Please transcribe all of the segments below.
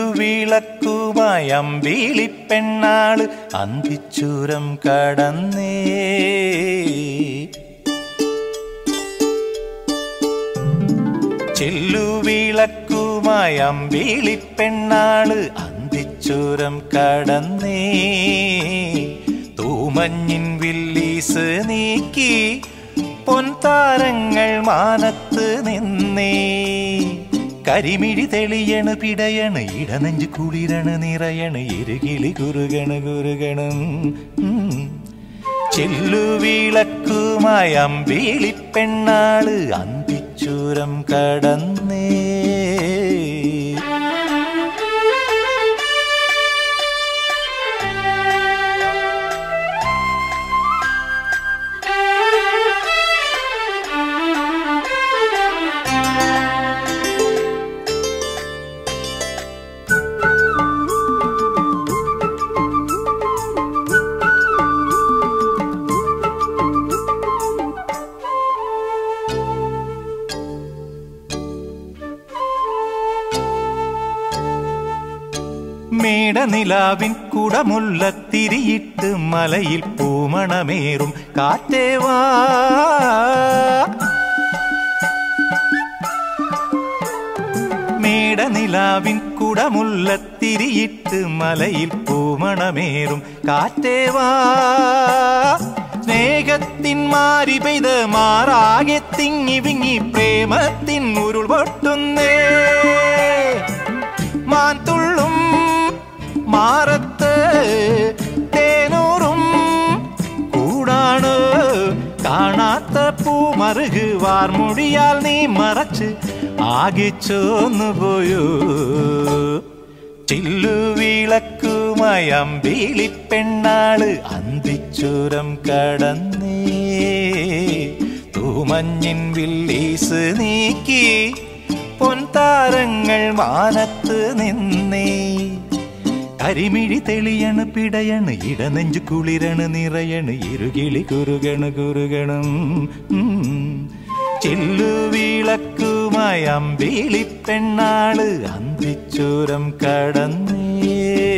ചെല്ലുവിളക്കുമായി അമ്പിളിപ്പെണ്ണാള് അന്തിച്ചൂരം കടന്നേ ചെല്ലുവിളക്കുമായി അമ്പിളിപ്പെണ്ണാള് അന്തിച്ചൂരം കടന്നേ തൂമഞ്ഞിൻ Willys നീക്കി പൊൻതാരങ്ങൾ മാനത്ത് നിന്നേ കരിമിഴി തെളിയണ് പിടയണ് ഇടനെഞ്ച് കുളിരണ നിറയണ് ഇരുകിളി കുറുകണ് കുറുകണം ചെല്ലുവിളക്കുമായി അമ്പിളിപ്പെണ്ണാള് അന്തിച്ചൂരം കടന്നേ മേടനിലാവിൻ കുടമുള്ള തിരിയിട്ട് മലയിൽ പൂമണമേറും കാറ്റേവാ മേടനിലാവിൻ കുടമുള്ള തിരിയിട്ട് മലയിൽ പൂമണമേറും കാറ്റേവാ സ്നേഹത്തിൻ മാരി പെയ്ത് മാറാകെ തിങ്ങി വിങ്ങി പ്രേമത്തിൻ ഉരുൾ പൊട്ടുന്നേ മാൻതുള്ളും മാറത്ത് തേനൂറും കൂടാണ് കാണാത്ത പൂമറുക് വാർമുടിയാൽ നീ മറച്ച് ആകെ ചോന്നുപോയോ ചില്ലുവിളക്കുമായി അമ്പിളിപ്പെണ്ണാള് അന്തിച്ചൂരം കടന്നേ തൂമഞ്ഞിൻ വില്ലീസ് നീക്കി പൊൻതാരങ്ങൾ മാനത്ത് നിന്നേ കരിമിഴി തെളിയണ് പിടയണ് ഇടനെഞ്ചു കുളിരണ് നിറയണ് ഇരുകിളി കുറുകണ് കുറുകണം ചെല്ലുവിളക്കുമായി അമ്പിളിപ്പെണ്ണാള് അന്തിച്ചൂരം കടന്നേ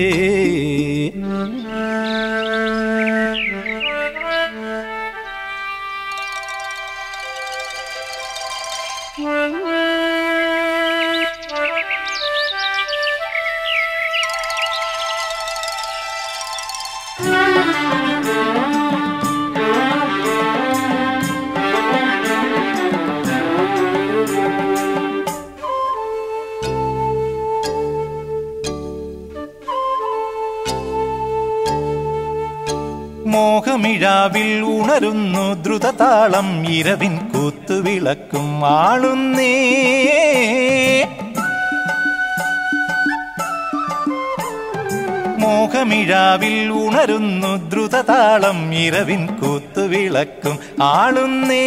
മോഹമിഴാവിൽ ഉണരുന്നു ദ്രുതതാളം ഇരവിൻ കൂത്തുവിളക്കും ആളുന്നേ മോഹമിഴാവിൽ ഉണരുന്നു ദ്രുതതാളം ഇരവിൻ കൂത്തുവിളക്കും ആളുന്നേ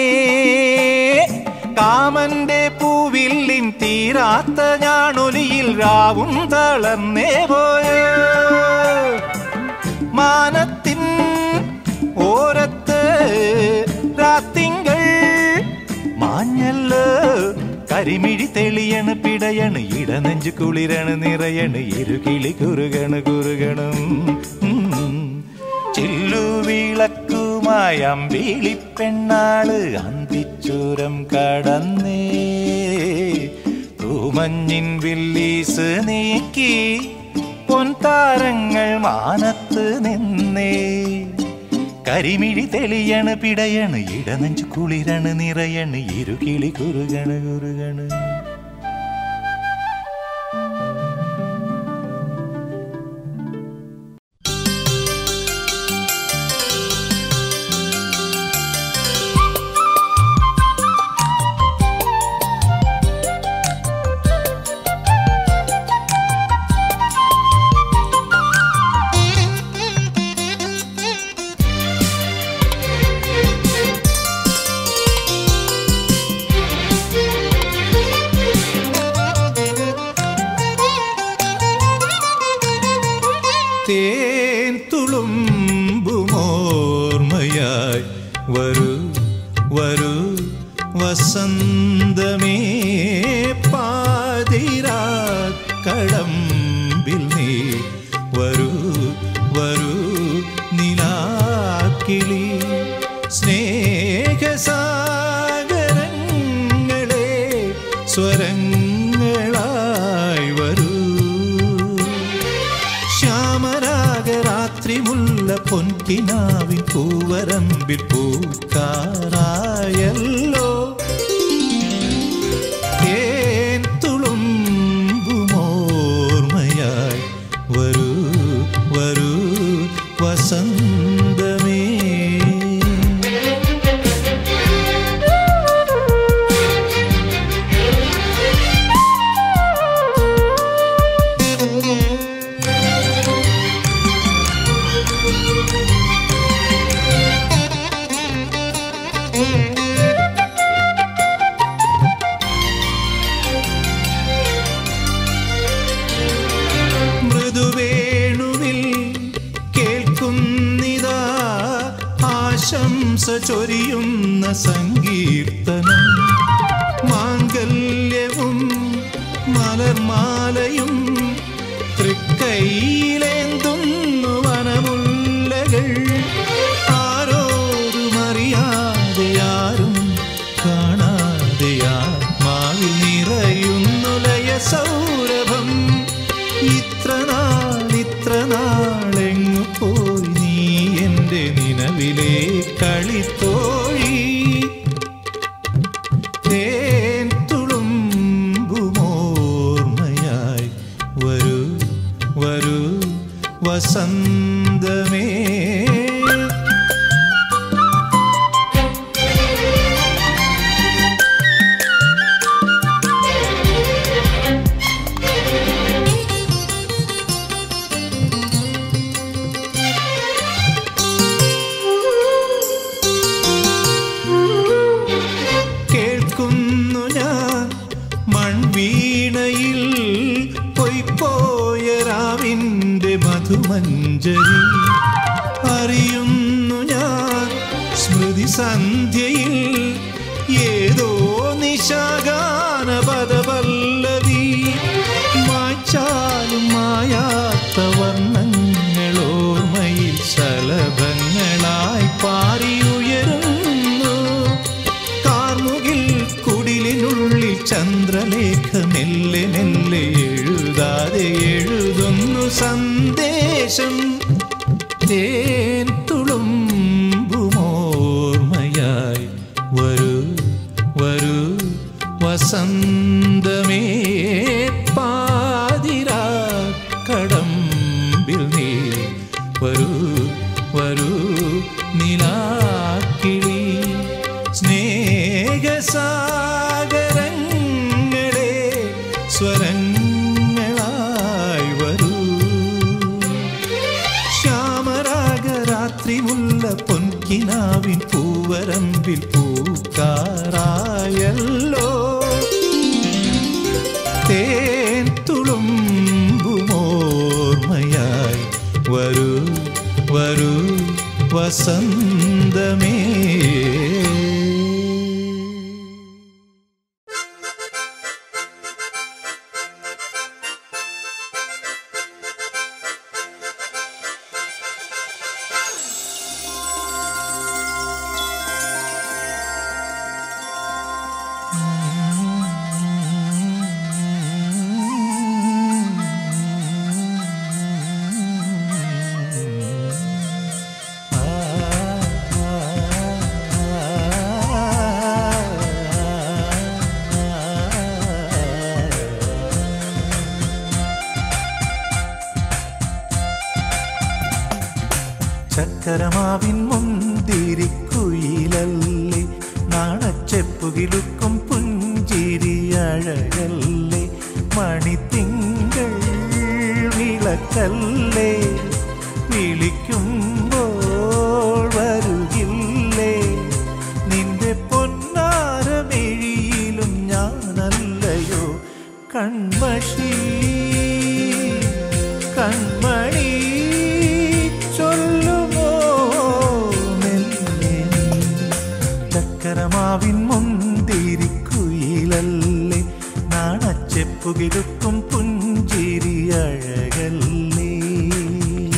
കാമന്റെ പൂവില്ലിൻ തീരാത്ത ഞാണൊലിയിൽ രാവും തളർന്നേ പോയോ മാനത്തിൻ ഓരത്ത് രാത്തിങ്കൾ മാഞ്ഞല്ലോ കരിമിഴി തെളിയണ് പിടയണ് ഇടനെഞ്ചു കുളിരണ് നിറയണ് ഇരുകിളി കുറുകണ് കുറുകണം ചില്ലുവിളക്കുമായി അമ്പിളിപ്പെണ്ണാള് അന്തിച്ചൂരം കടന്നേ തൂമഞ്ഞിൻ വില്ലീസ് നീക്കി പൊൻതാരങ്ങൾ മാനത്ത് നിന്നേ കരിമിഴി തെളിയണ് പിടയണ് ഇടനെഞ്ചു കുളിരണ് നിറയണ് ഇരുകിളി കുറുകണ് കുറുകണ് തേൻ തുളുമ്പുമോർമ്മയായി വരൂ വരൂ വസന്തമേ പാതിരാക്കടം വരൂ നിലാക്കിളി സ്നേഹസാഗരങ്ങളെ സ്വരങ്ങളായി വരൂ ശ്യാമരാഗരാത്രി മുല്ല പൊൻകിനാവിൻ പൂവരമ്പിൽ പൂക്കാറായല്ലോ തേൻ തുളുമ്പുമോർമ്മയായി വരൂ വരൂ വസന്തമേ മൃദുവേണുവിൽ കേൾക്കുന്നിതാ ആശംസ ചൊരിയുന്ന സങ്കീർത്തനം മാംഗല്യവും മലർമാലയും തൃക്കൈയിലേന്തുന്നു വനമുല്ലകൾ ആരോരും അറിയാതെ ആരും കാണാതെ ആത്മാവിൽ നിറയുന്നു ലയ സൗരഭം ഇത്ര നാൾ ഇത്ര നാളെങ്ങു പോയി നീ എൻ്റെ നിലവിലെ കളിത്തോഴി തേൻ തുളുമ്പുമോർമ്മയായി വരൂ വരൂ വസന്തമേ കേൾക്കുന്നു ഞാൻ മൺവീണയിൽ പൊയ്പോയ രാവിൻ്റെ മധുമഞ്ജരി അറിയുന്നു ഞാൻ സ്മൃതി സന്ധ്യയിൽ ഏതോ നിശാഗാന പദപല്ലവി മായ്ച്ചാലും മായാത്ത വർണ്ണങ്ങളോർമ്മയിൽ ശലഭങ്ങളായി പാറിയുയരുന്നു കാർമുകിൽ കുടിലിനുള്ളിൽ ചന്ദ്രലേഖ മെല്ലെ മെല്ലെ എഴുതാതെ എഴുതുന്നു സന്ദേശം തേൻ തുളുമ്പുമോർമ്മയായി വരൂ വരൂ വസന്തമേ പാതിരാ കടമ്പിൽ നീ വരൂ വരൂ നിലാക്കിളി സ്നേഹസാഗരങ്ങളെ സ്വരങ്ങളായി വരൂ ശ്യാമരാഗരാത്രി മുല്ല പൊൻകിനാവിൻ പൂവരമ്പിൽ പൂക്കാറായല്ലോ തേൻ തുളുമ്പുമോർമ്മയായി വരൂ വരൂ വസന്തമേ ചക്കരമാവിൻ മുന്തിരിക്കുയിലല്ലേ നാണച്ചെപ്പുകിലുക്കും പുഞ്ചിരിയഴകല്ലേ മണിത്തിങ്കൾ വിളക്കല്ലേ വിളിക്കുമ്പോൾ വരുകില്ലേ നിന്റെ പൊന്നാരമെഴിയിലും ഞാനല്ലയോ കൺമഷി കൺമണി ചൊല്ലുമോ മെല്ലെ നീ? ചക്കരമാവിൻ മുന്തിരിക്കുയിലല്ലേ നാണച്ചെപ്പുകിലുക്കും പുഞ്ചിരി അഴകല്ലേ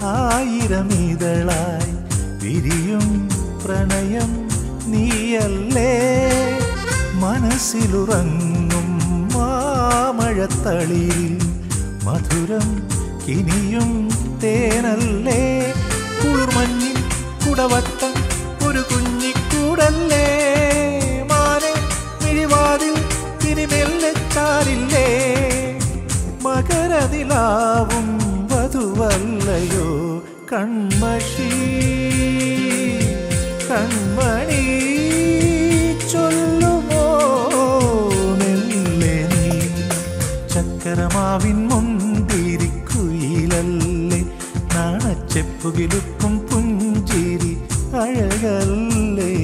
ആയിരം ഇതളായി വിരിയും പ്രണയം നീയല്ലേ മനസ്സിലുറങ്ങും മാമഴത്തളിരിൽ മധുരം കിനിയും തേനല്ലേ കുളിർമഞ്ഞിൻ കുടവട്ടം ഒരു കുഞ്ഞിക്കൂടല്ലേ മാനെ മിഴിവാതിൽ ഇനി മെല്ലച്ചാരില്ലേ മകരതിലാവും വധുവല്ലയോ കൺമഷി കൺമണി ചൊല്ലുമോ മെല്ലെ നീ ചക്കരമാവിൻ മുന്തിരിക്കുയിലല്ലേ നാണച്ചെപ്പുകിലുക്കും പുഞ്ചിരി അഴകല്ലേ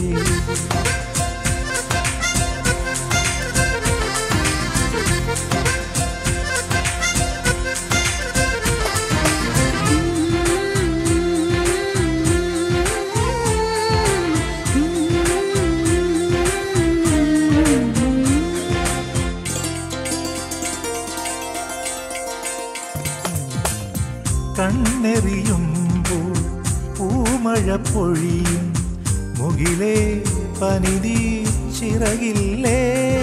കണ്ണെറിയുമ്പോൾ പൂമഴ പൊഴിയും മുകിലേ പനിതീ ചിറകില്ലേ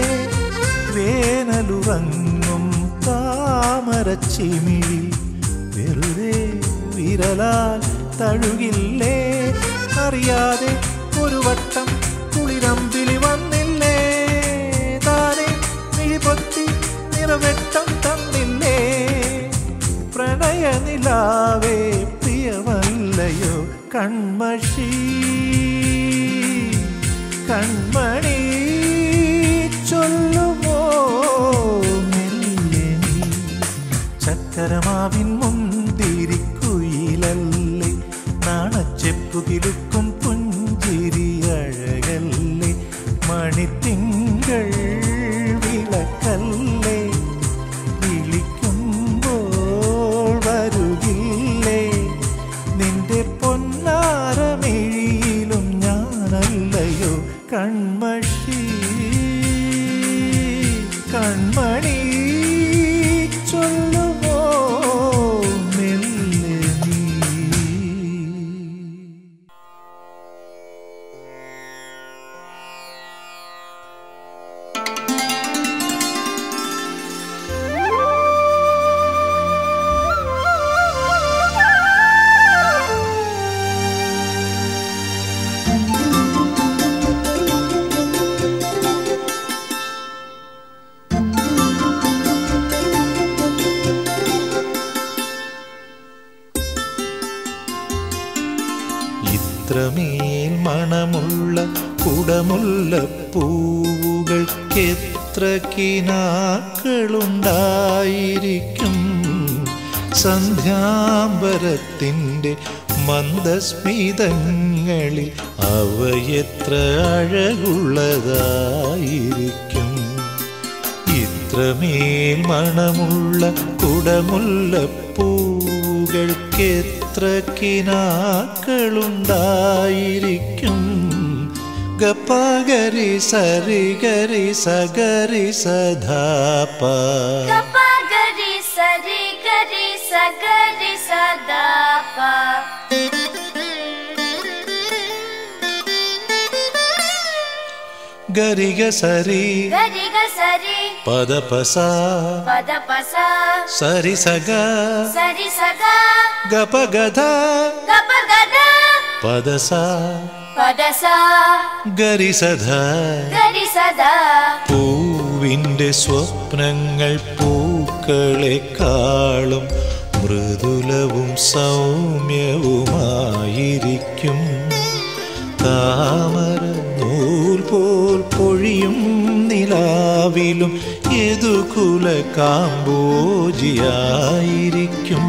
വേനലുറങ്ങും താമരച്ചിമിഴി വെറുതെ വിരലാൽ തഴുകില്ലേ അറിയാതെ ഒരു വട്ടം കുളിരമ്പിളി വന്നില്ലേ താനെ മിഴിപൊത്തി നിറവെട്ടം തന്നില്ലേ പ്രണയനിലാവേ പ്രിയമല്ലയോ കൺമഷി കൺമണി ചൊല്ലുമോ മെല്ലെ നീ ചക്കരമാവിൻ മുന്തിരിക്കുയിലല്ലേ നാണച്ചെപ്പുകിലുക്കും പുഞ്ചിരി അഴകല്ലേ മണിത്തിങ്കൾ വിളക്കല്ലേ വിളിക്കുമ്പോൾ വരുകില്ലേ നിന്റെ പൊന്നാരമിഴിയിലും ഞാനല്ലയോ കൺമഷി കൺമണി ചൊല്ലുമോ മെല്ലെ നീ ഇത്രമേൽ മണമുള്ള കുടമുള്ള പൂവുകൾക്കെത്ര കിനാക്കളുണ്ടായിരിക്കും സന്ധ്യാംബരത്തിൻ്റെ മന്ദസ്മിതങ്ങളിൽ അവയെത്ര അഴകുള്ളതായിരിക്കും ഇത്രമേൽ മണമുള്ള കുടമുള്ള പൂകൾക്കെത്ര കിനാക്കളുണ്ടായിരിക്കും ഗപ്പഗരി സരിഗരി സഗരി സധാപ ಗರಿ ಸರಿ ಗರಿ ಸಗರಿ ಸದಾಪ ഗരിഗ സരി ಗರಿಗ ಸರಿ പദപസ ಪದ ಪಸ സരി സഗ ಸರಿ ಸಗ ഗപഗധ ಗಪ ಗದ പദസ ಪದ ಸ ഗരി സധ ಗರಿ ಸದಾ പൂവിൻ്റെ സ്വപ്നങ്ങൾ പൂക്കളെക്കാളും മൃദുലവും സൗമ്യവുമായിരിക്കും താമര നൂൽ പോൽ പൊഴിയും നിലാവിലും യദുകുല കാമ്പോജിയായിരിക്കും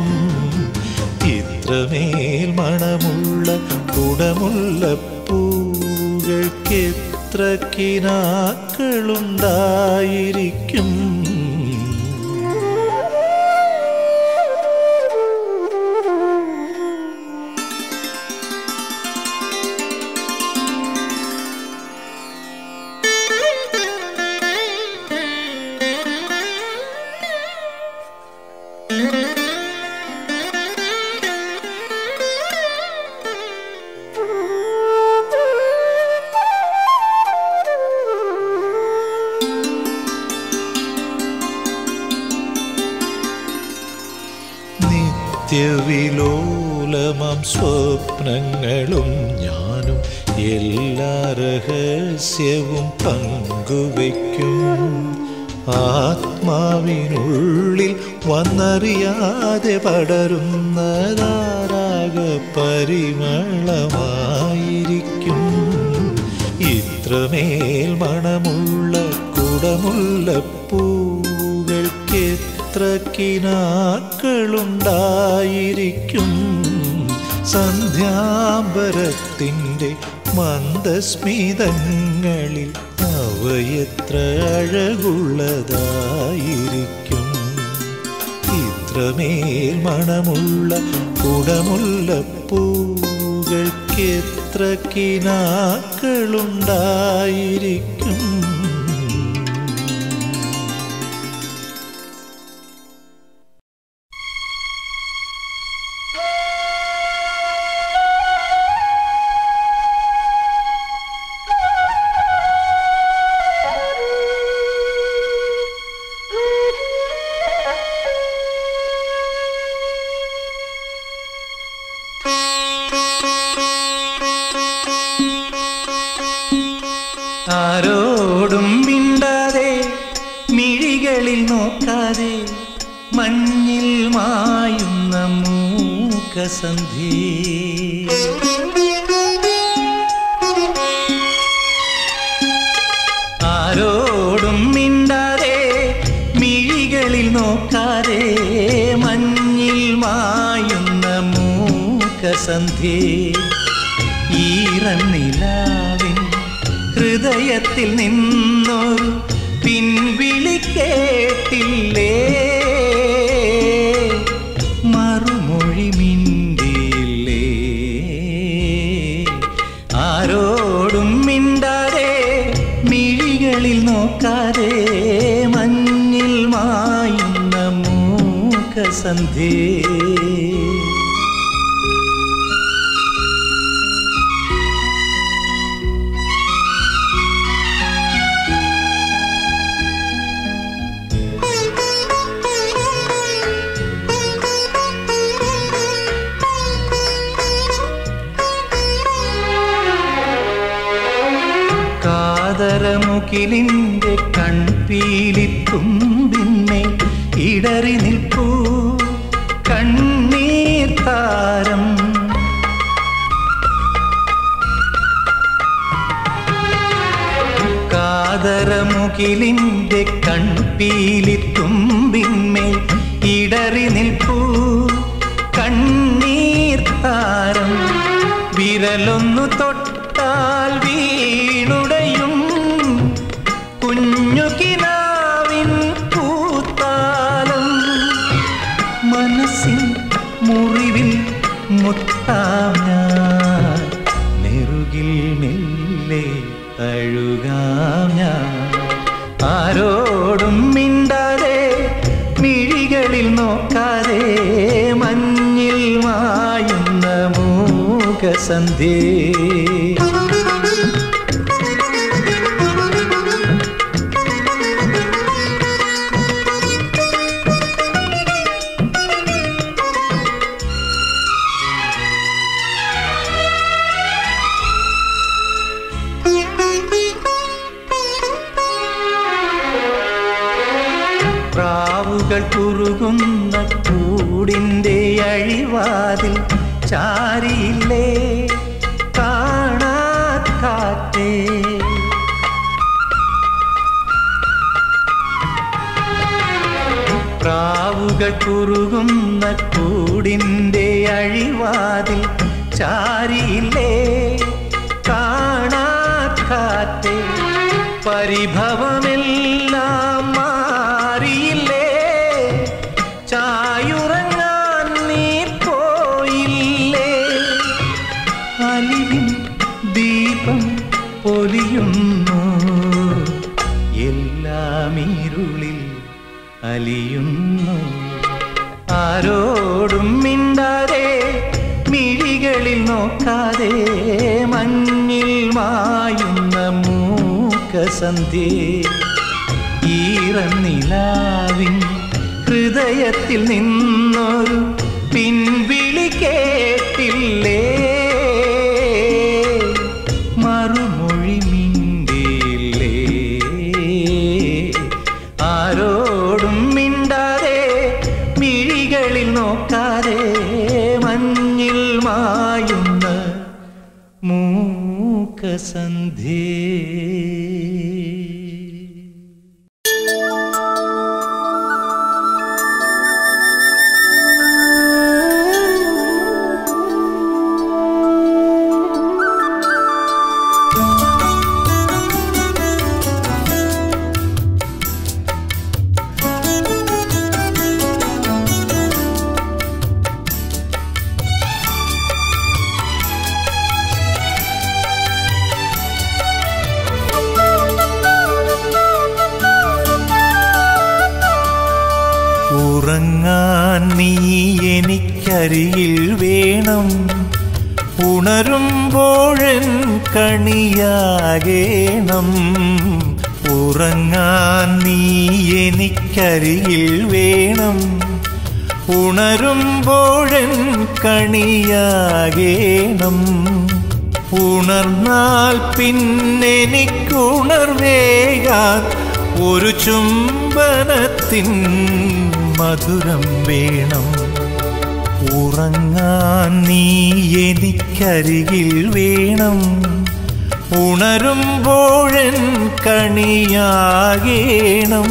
ഇത്രമേൽ മണമുള്ള കുടമുള്ള പൂകൾക്കെത്ര കിനാക്കളുണ്ടായിരിക്കും നിത്യവിലോലമാം സ്വപ്നങ്ങളും ഞാനും എല്ലാ രഹസ്യവും പങ്കുവയ്ക്കും ആത്മാവിനുള്ളിൽ വന്നറിയാതെ പടരുന്നതാരാഗ പരിമളമായിരിക്കും ഇത്രമേൽ മണമുള്ള കുടമുള്ള പൂകൾക്കെത്ര കിനാക്കളുണ്ടായിരിക്കും സന്ധ്യാംബരത്തിൻ്റെ മന്ദസ്മിതങ്ങളിൽ അവയെത്ര അഴകുള്ളതായിരിക്കും ഇത്രമേൽ മണമുള്ള കുടമുള്ള പൂകൾക്കെത്ര കിനാക്കളുണ്ടായിരിക്കും ആരോടും മിണ്ടാതെ മിഴികളിൽ നോക്കാതെ മഞ്ഞിൽ മായുന്ന മൂക്കസന്ധി ആരോടും മിണ്ടാതെ മിഴികളിൽ നോക്കാതെ മഞ്ഞിൽ മായുന്ന മൂക്കസന്ധി ഈറന്നിലാവിൻ ഹൃദയത്തിൽ നിന്നൊരു പിൻവിളി കേട്ടില്ലേ മറുമൊഴി മിണ്ടിയില്ലേ ആരോടും മിണ്ടാതെ മിഴികളിൽ നോക്കാതെ മഞ്ഞിൽ മായുന്ന മൂക്കസന്ധി കാതരമുകിലിന്റെ കൺപീലിത്തുമ്പിന്നെ ഇടറി നിൽപ്പൂ കണ്ണീർ താരം കാതരമുകിലിന്റെ കൺപീലിത്തുമ്പിന്മേൽ ഇടറി നിൽപ്പൂ കണ്ണീർ താരം വിരലൊന്നു തൊട്ടാൽ വീണുടയും കുഞ്ഞു കിനാവിൻ പൂത്താലം മനസ്സിൻ മുറിവിൽ മുത്താം ഞാൻ നെറുകിൽ മെല്ലെ തഴുകാം ഞാൻ ആരോടും മിണ്ടാതെ മിഴികളിൽ നോക്കാതെ മഞ്ഞിൽ മായുന്ന മൂകസന്ധി പ്രാവുകൾ കുറുകുന്ന കൂടിൻ്റെ അഴിവാതിൽ ചാരിയില്ലേ കാണാക്കാറ്റേ പ്രാവുകൾ കുറുകുന്ന കൂടിൻ്റെ അഴിവാതിൽ ചാരിയില്ലേ കാണാക്കാറ്റേ പരിഭവമെല്ലാം മാറിയില്ലേ ചായുറങ്ങാൻ നീ പോയില്ലേ അലിവിൻ ദീപം പൊലിയുന്നു എല്ലാം ഇരുളിൽ അലിയുന്നു ആരോടും മിണ്ടാതെ മിഴികളിൽ നോക്കാതെ മഞ്ഞിൽ മായുന്ന മൂക്കസന്ധി ഈറന്നിലാവിൻ ഹൃദയത്തിൽ നിന്നൊരു പിൻ മഞ്ഞിൽ മായുന്ന മൂക്കസന്ധ്യേ ഉറങ്ങാൻ നീ എനിക്കരികിൽ വേണം ഉണരുമ്പോഴൻ കണിയാകേണം ഉറങ്ങാൻ നീ എനിക്കരികിൽ വേണം ഉണരുമ്പോഴൻ കണിയാകേണം ഉണർന്നാൽ പിന്നെനിക്കുണർവേകാൻ ഒരു ചുംബനത്തിൻ മധുരം വേണം ഉറങ്ങാൻ നീ എനിക്കരികിൽ വേണം ഉണരുമ്പോഴൻ കണിയാകേണം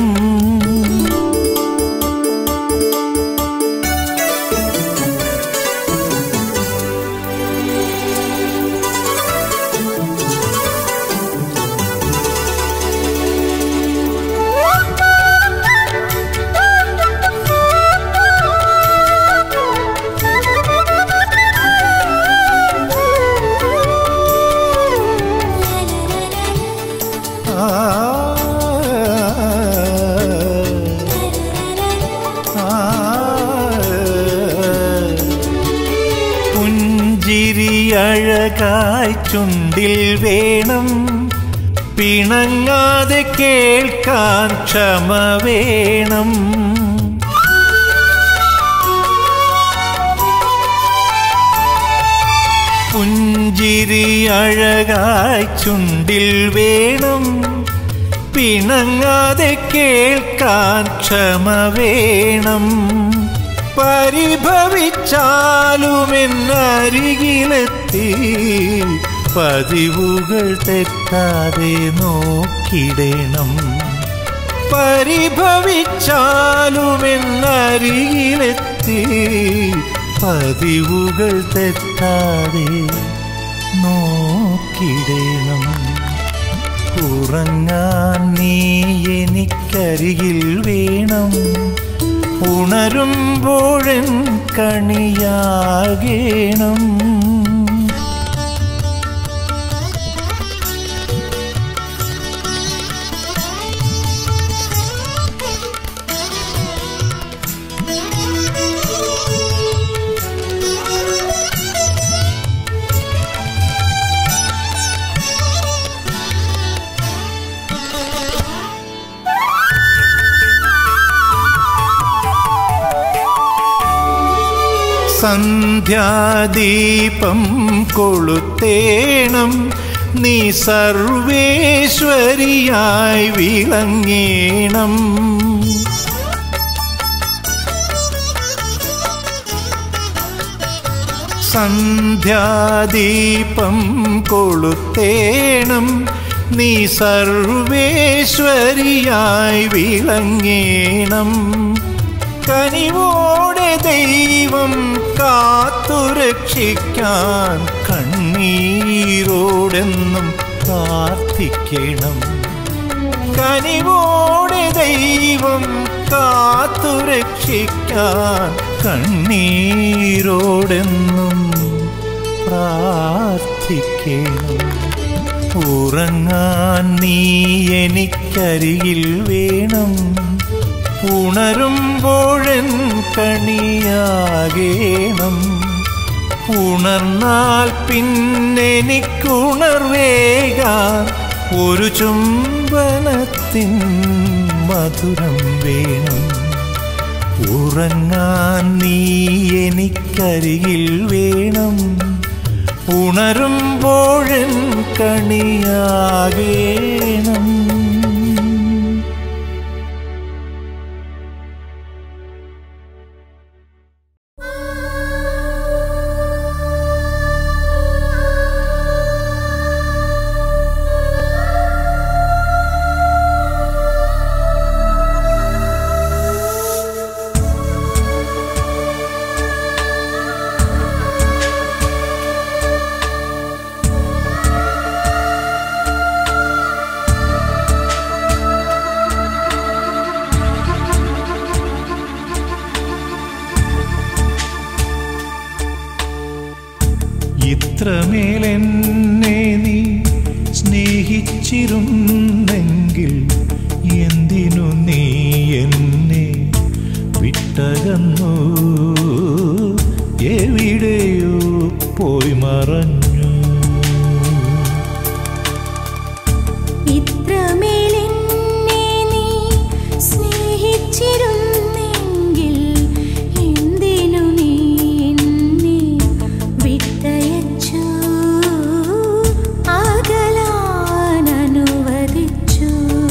ആ പുഞ്ചിരി അഴകായി ചുണ്ടിൽ വേണം പിണങ്ങാതെ കേൾക്കാൻ ക്ഷമ വേണം പുഞ്ചിരി അഴകായി ചുണ്ടിൽ വേണം പിണങ്ങാതെ കേൾക്കാൻ ക്ഷമ വേണം പരിഭവിച്ചാലുമെന്നരികിലെത്തി പതിവുകൾ തെറ്റാതെ നോക്കിടണം പരിഭവിച്ചാലുമെന്നരികിലെത്തി പതിവുകൾ തെറ്റാതെ നോക്കിടണം ഉറങ്ങാൻ നീ എനിക്കരികിൽ വേണം ഉണരുമ്പോഴൻ കണിയാകേണം സന്ധ്യാദീപം കൊളുത്തേണം നീ സർവേശ്വരിയായി വിളങ്ങേണം സന്ധ്യാദീപം കൊളുത്തേണം നീ സർവേശ്വരിയായി വിളങ്ങേണം കനിവോടെ ദൈവം കാത്തുരക്ഷിക്കാൻ കണ്ണീരോടെന്നും പ്രാർത്ഥിക്കണം കനിവോടെ ദൈവം കാത്തുരക്ഷിക്കാൻ കണ്ണീരോടെന്നും പ്രാർത്ഥിക്കണം ഉറങ്ങാൻ നീ എനിക്കരികിൽ വേണം ഉണരുമ്പോഴൻ കണിയാകേണം ഉണർന്നാൽ പിന്നെനിക്കുണർവേകാൻ ഒരു ചുംബനത്തിൻ മധുരം വേണം ഉറങ്ങാൻ നീ എനിക്കരികിൽ വേണം ഉണരുമ്പോഴൻ കണിയാകേണം ആ ഇത്രമേലെന്നെ നീ സ്നേഹിച്ചിരുന്നെങ്കിൽ എന്തിനു നീ എന്നെ വിട്ടകന്നു എവിടെയോ പോയി മറഞ്ഞു ഇത്രമേലെന്നെ നീ സ്നേഹിച്ചിരുന്നെങ്കിൽ എന്തിനു നീ എന്നെ വിട്ടയച്ചു അകലാൻ അനുവദിച്ചു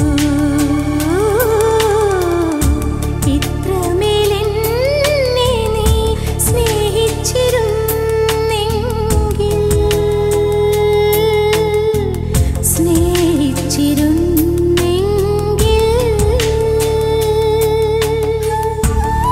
ഇത്രമേലെന്നെ നീ സ്നേഹിച്ചിരുന്നെങ്കിൽ സ്നേഹിച്ചിരുന്നെങ്കിൽ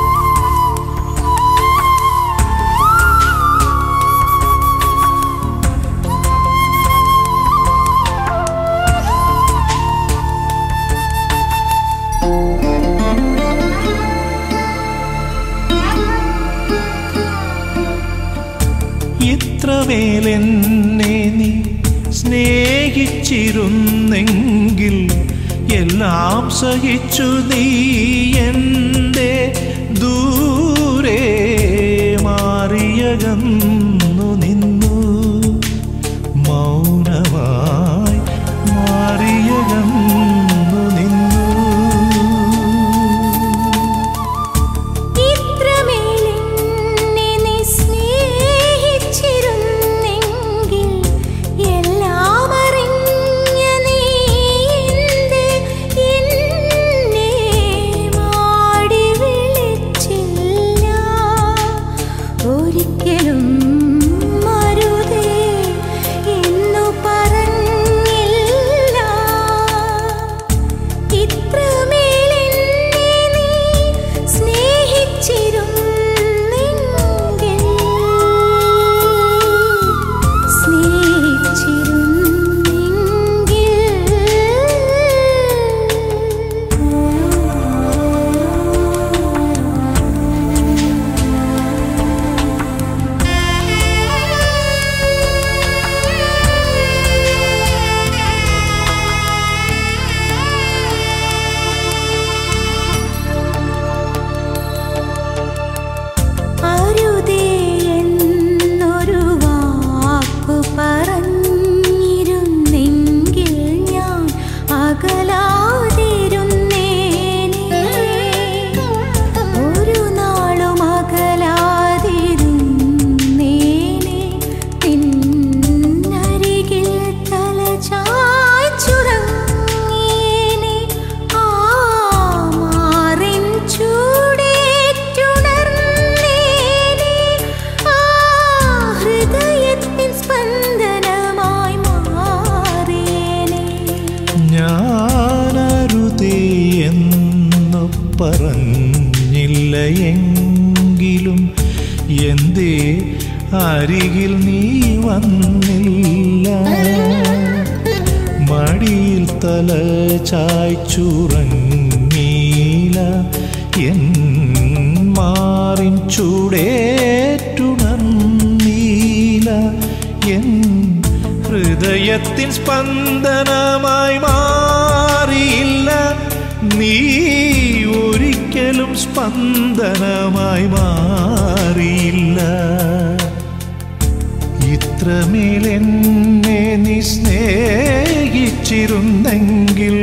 ഇത്രമേലെന്നെ നീ സ്നേഹിച്ചിരുന്നെങ്കിൽ എല്ലാം സഹിച്ചു നീ എൻ്റെ ദൂരെ മാറിയകന്നു നിന്നു മൗനമായി മാറിയകന്നു നിന്നു ഇത്രമേലെന്നെ നീ സ്നേഹിച്ചിരുന്നെങ്കിൽ എല്ലാം അറിഞ്ഞ നീ എന്തേ എന്നെ മാടി വിളിച്ചില്ല ഒരിക്കലും മരുതേ എന്നു പറഞ്ഞില്ല ഇത്രമേലെന്നെ നീ സ്നേഹിച്ചിരുന്നെങ്കിൽ അരുതേ എന്നൊരു വാക്കു പറഞ്ഞിരുന്നെങ്കിൽ ഞാൻ അകലാതിരുന്നേനെ ഒരു നാളും അകലാതിരുന്നേനെ പിന്നരികിൽ തല ചായ്ച്ചുറങ്ങിയേനെ ആ മാറിൻ ചൂടേറ്റുണർന്നേനെ ആ ഹൃദയത്തിൻ സ്പന്ദനമായി മാറിയേനെ ഞാനരുതേ എന്നു പറഞ്ഞില്ല എങ്കിലും എന്തേ അരികിൽ നീ വന്നില്ല മടിയിൽ തല ചായ്ച്ചുറങ്ങീല എൻ മാറിൻ ചൂടേറ്റുണർന്നീല എൻ ഹൃദയത്തിൻ സ്പന്ദനമായി മാറിയില്ല നീ ഒരിക്കലും സ്പന്ദനമായി മാറിയില്ല ഇത്രമേലെന്നെ നീ സ്നേഹിച്ചിരുന്നെങ്കിൽ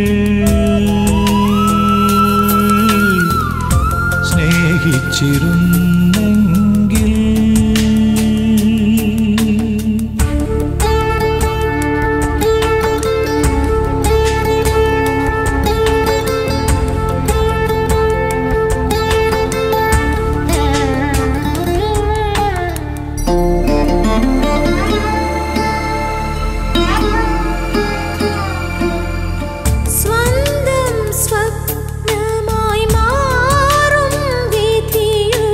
സ്നേഹിച്ചിരുന്നെങ്കിൽ സ്വന്തം സ്വപ്നമായി മാറും വിധിയുടെ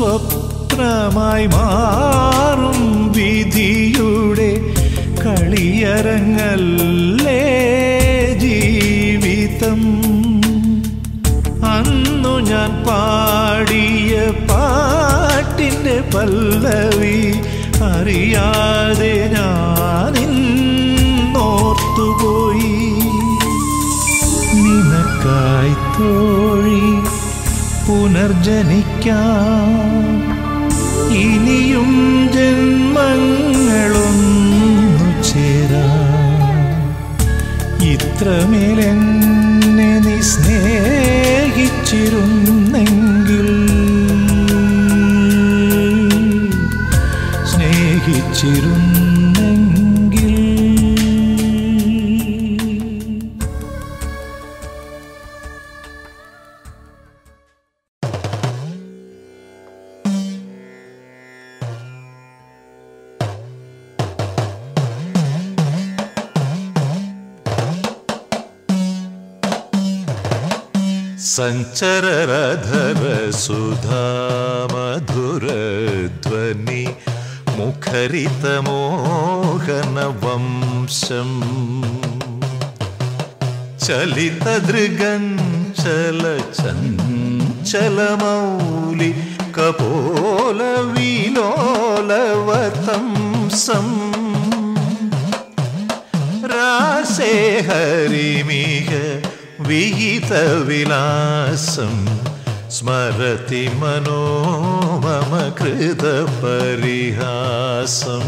സ്വപ്നമായി മാറും വിധിയുടെ കളിയരങ്ങല്ലേ ജീവിതം അന്നു ഞാൻ പാടിയ പാട്ടിൻ്റെ പല്ലവി അറിയാതെ ഞാനിന്നോർത്തുപോയി നിനക്കായി തോഴി പുനർജനിക്കാം ഇനിയും ജന്മങ്ങളൊന്നു ചേരാം ഇത്രമേലെന്നെ നീ സ്നേഹിച്ചിരുന്നെങ്കിൽ സ്നേഹിച്ചിരുന്നെങ്കിൽ സഞ്ചരരധര സുധാമധുരധ്വനി മുഖരിതമോഹനവംശം ചലിതദൃഗഞ്ചലചഞ്ചലമൗലി കപോലവിലോലവതംസം രാസേ ഹരിമിക വിഹിതവിലാസം സ്മരതി മനോ മമ കൃതപരിഹാസം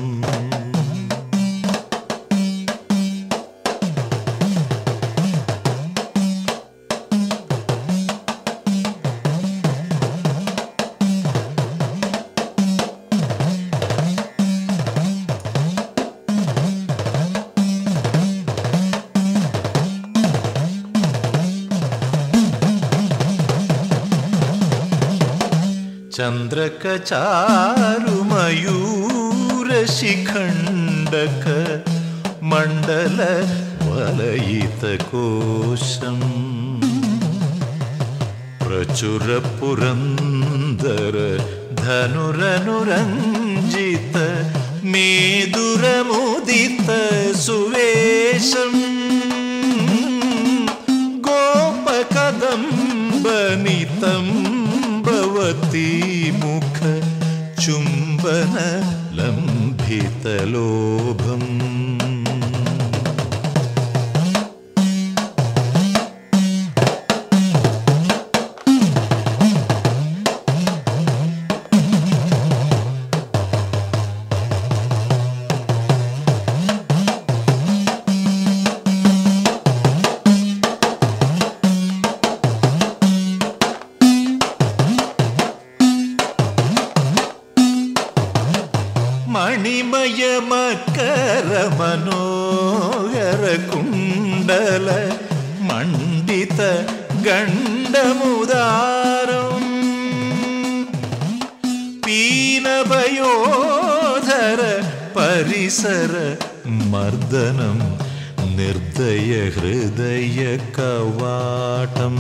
ചന്ദ്രകചാരുമയൂരശിഖണ്ഡക മണ്ഡല വലയിതകോശം പ്രചുരപുരന്തര ധനുരനുരഞ്ജിത മേദുരമുദിത സുവേശം गोपकदम्बनितम्बवती मुख चुम्बन लम्भितलोभम् മണിമയമക്കര മനോഹര കുണ്ടല മണ്ഡിത ഗണ്ഡമുദാരം പീനഭയോധര പരിസര മർദ്ദനം നിർദ്ദയ ഹൃദയ കവാടം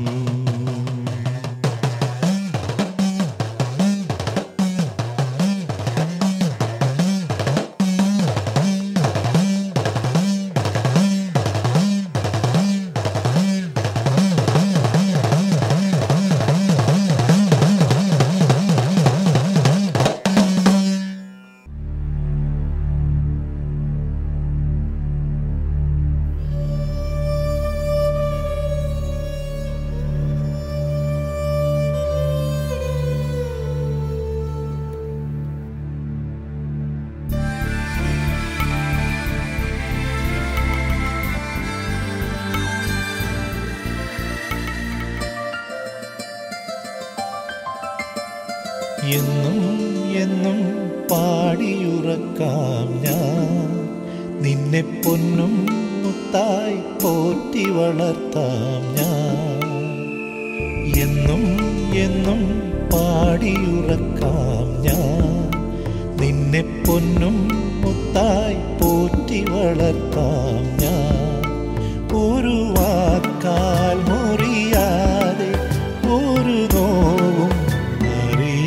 എന്നും എന്നും പാടിയുറക്കാം ഞാൻ നിന്നെ പൊന്നും മുത്തായി പോറ്റി വളർത്താം ഞാൻ എന്നും എന്നും പാടിയുറക്കാം ഞാൻ നിന്നെ പൊന്നും മുത്തായി പോറ്റി വളർത്താം ഞാൻ ഒരു വാക്കാൽ മുറിയാതെ ഒരു നോവും അറിയാതെ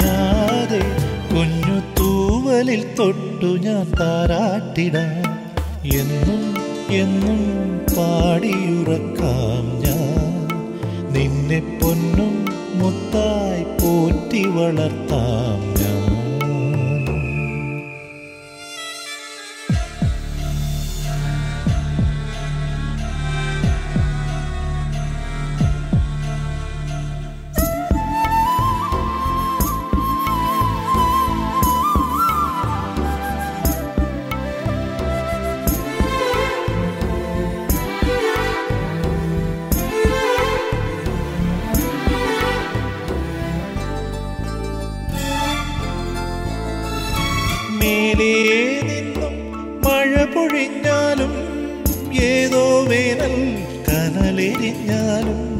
തൂവലിൽ തൊട്ടു ഞാൻ താരാട്ടിടാം എന്നും എന്നും പാടിയുറക്കാം ഞാൻ നിന്നെ പൊന്നും മുത്തായി പോറ്റി വളർത്താം ഞാൻ മേലേ നിന്നും മഴ പൊഴിഞ്ഞാലും ഏതോ വേനൽ കനലെരിഞ്ഞാലും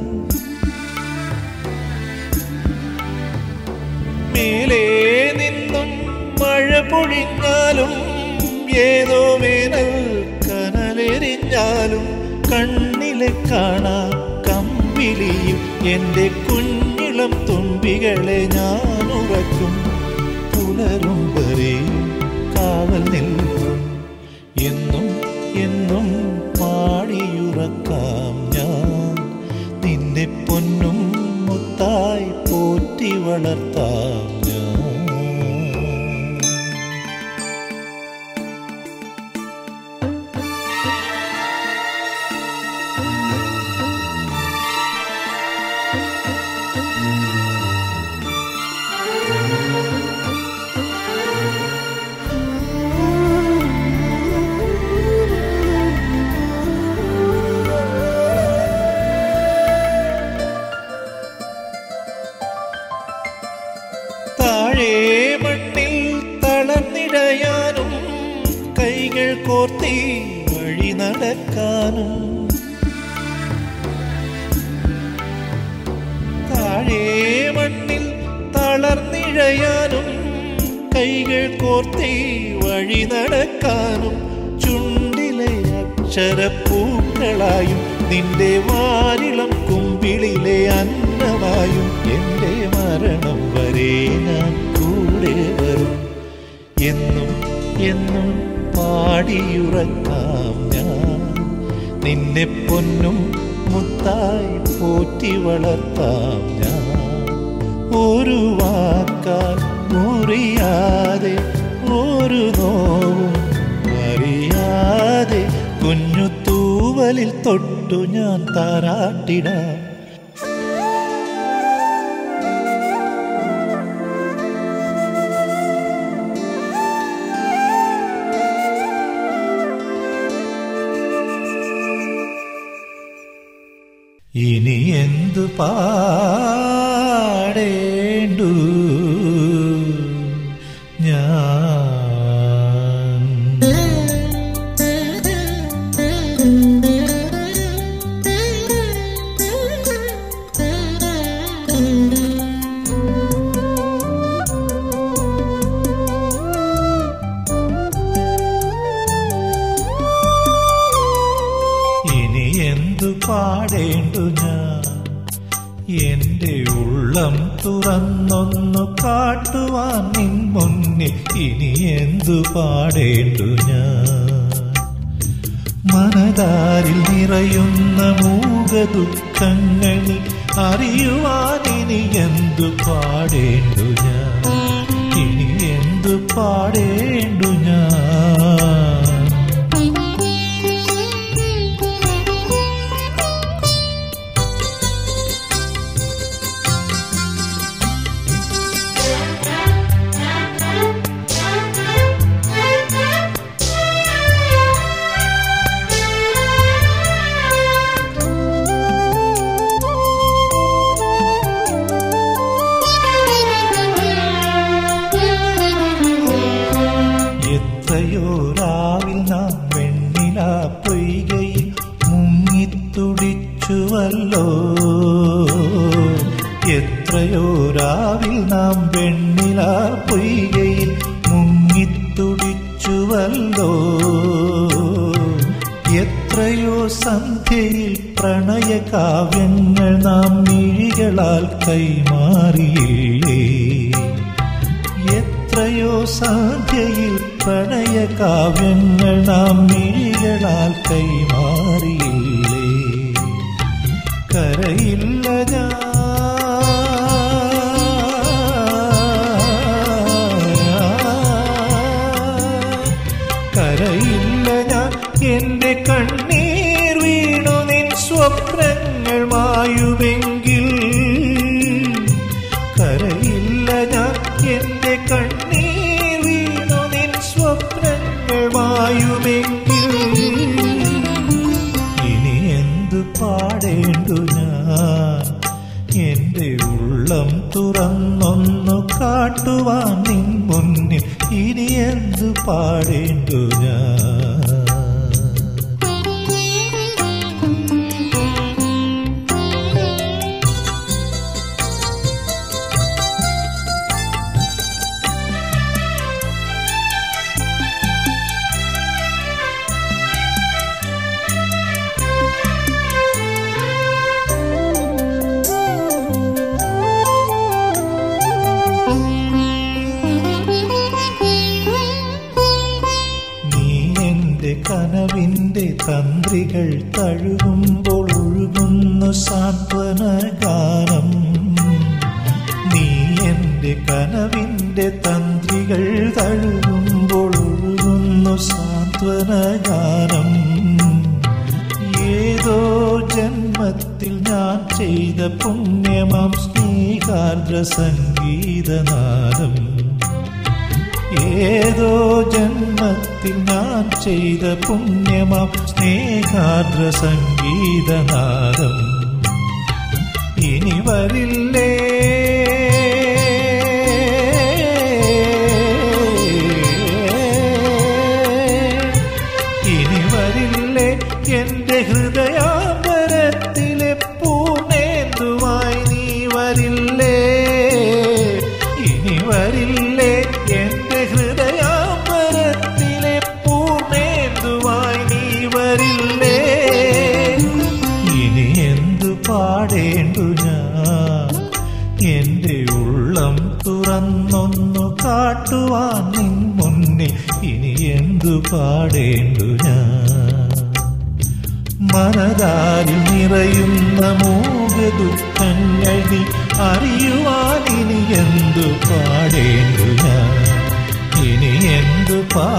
മേലേ നിന്നും മഴ പൊഴിഞ്ഞാലും ഏതോ വേനൽ കനലെരിഞ്ഞാലും കണ്ണിലെ കാണാ കമ്പിളിയും എൻ്റെ കുഞ്ഞിളം തുമ്പികളെ ഞാൻ ഉറക്കും പുലരും വരെ കാവൽ നിൽക്കും എന്നും എന്നും പാടിയുറക്കാം ഞാൻ നിന്നെ പൊന്നും മുത്തായി പോറ്റി വളർത്താം ഞാൻ താഴെ മണ്ണിൽ തളർന്നിടയാനും കൈകൾ കോർത്തി വഴി നടക്കാനും താഴെ മണ്ണിൽ തളർന്നിഴയാനും കൈകൾ കോർത്തി വഴി നടക്കാനും ചുണ്ടിലെ അക്ഷരപ്പൂക്കളായും നിന്റെ വാരിളം കുമ്പിളിലെ അന്നമായും എൻ്റെ മരണം വരെ ഞാൻ കൂടെ വരും എന്നും എന്നും പാടിയുറക്കാം ഞാൻ നിന്നെ പൊന്നും മുത്തായി പോറ്റി വളർത്താം ഞാൻ ഒരു വാക്കാൽ മുറിയാതെ ഒരു നോവും അറിയാതെ കുഞ്ഞു തൂവലിൽ തൊട്ടു ഞാൻ താരാട്ടിടാം ഇനി എന്തു പാടേണ്ടു ഞാൻ ഇനി എന്തു പാടേണ്ടു ഞാൻ എന്റെ ഉള്ളം തുറന്നൊന്നു കാട്ടുവാൻ നിൻ മുന്നിൽ ഇനി എന്തു പാടേണ്ടു ഞാൻ മനതാരിൽ നിറയുന്ന മൂക ദുഃഖങ്ങളിൽ അറിയുവാൻ ഇനി എന്തു പാടേണ്ടു ഞാൻ ഇനി എന്തു പാടേണ്ടു ഞാൻ എത്രയോ രാവിൽ നാം വെണ്ണില പൊയ്കയിൽ മുങ്ങിത്തുടിച്ചുവല്ലോ എത്രയോ രാവിൽ നാം വെണ്ണില പൊയ്കയിൽ മുങ്ങിത്തുടിച്ചുവല്ലോ എത്രയോ സന്ധ്യയിൽ പ്രണയകാവ്യങ്ങൾ നാം മിഴികളാൽ കൈമാറിയില്ലേ എത്ര എത്രയോ സാധ്യയിൽ പ്രണയ കാവ്യങ്ങൾ നാം മിഴികളാൽ കൈമാറിയില്ലേ കരയില്ല ഞാൻ കരയില്ല ഞാൻ എന്റെ കണ്ണീർ വീണു നിൻ സ്വപ്നങ്ങൾ മായുമെങ്കിൽ കരയില്ല ഞാൻ എന്റെ കണ്ണീർ വീണു നിൻ സ്വപ്നങ്ങൾ മായുമെങ്കിൽ ഇനി എന്തു പാടേണ്ടു ഞാൻ എന്റെ ഉള്ളം തുറന്നൊന്നു കാട്ടുവാൻ നിൻ മുന്നിൽ ഇനി എന്തു പാടേണ്ടു ഞാൻ നീ എന്റെ കനവിന്റെ തന്ത്രികൾ തഴുകുമ്പോൾ ഒഴുകുന്നു സാന്ത്വന ഗാനം നീ എന്റെ കനവിന്റെ തന്ത്രികൾ തഴുകുമ്പോൾ ഒഴുകുന്നു സാന്ത്വന ഗാനം ഏതോ ജന്മത്തിൽ ഞാൻ ചെയ്ത പുണ്യമാം സ്നേഹാർദ്ര സംഗീതനാദം ഏതോ ജന്മത്തിൽ ഞാൻ ചെയ്ത പുണ്യമാം സ്നേഹാർദ്ര സംഗീതനാദം ഇനി വരില്ലേ ഇനി വരില്ലേ എന്റെ ഹൃദയാന്തരത്തിലെ പൂർണ്ണേന്തുവായി നീ വരില്ലേ ഇനി വരില്ലേ എന്റെ ഹൃദയാന്തരത്തിലെ പൂർണ്ണേന്തുവായി നീ വരില്ലേ ഇനി എന്തു പാടേണ്ടു ഞാൻ എന്റെ ഉള്ളം തുറന്നൊന്നു കാട്ടുവാൻ നിൻ മുന്നിൽ ഇനി എന്തു പാടേണ്ടു ഞാൻ മനതാരിൽ നിറയുന്ന മൂക ദുഃഖങ്ങൾ നീ അറിയുവാൻ ഇനി എന്തു പാടേണ്ടു ഞാൻ ഇനി എന്തു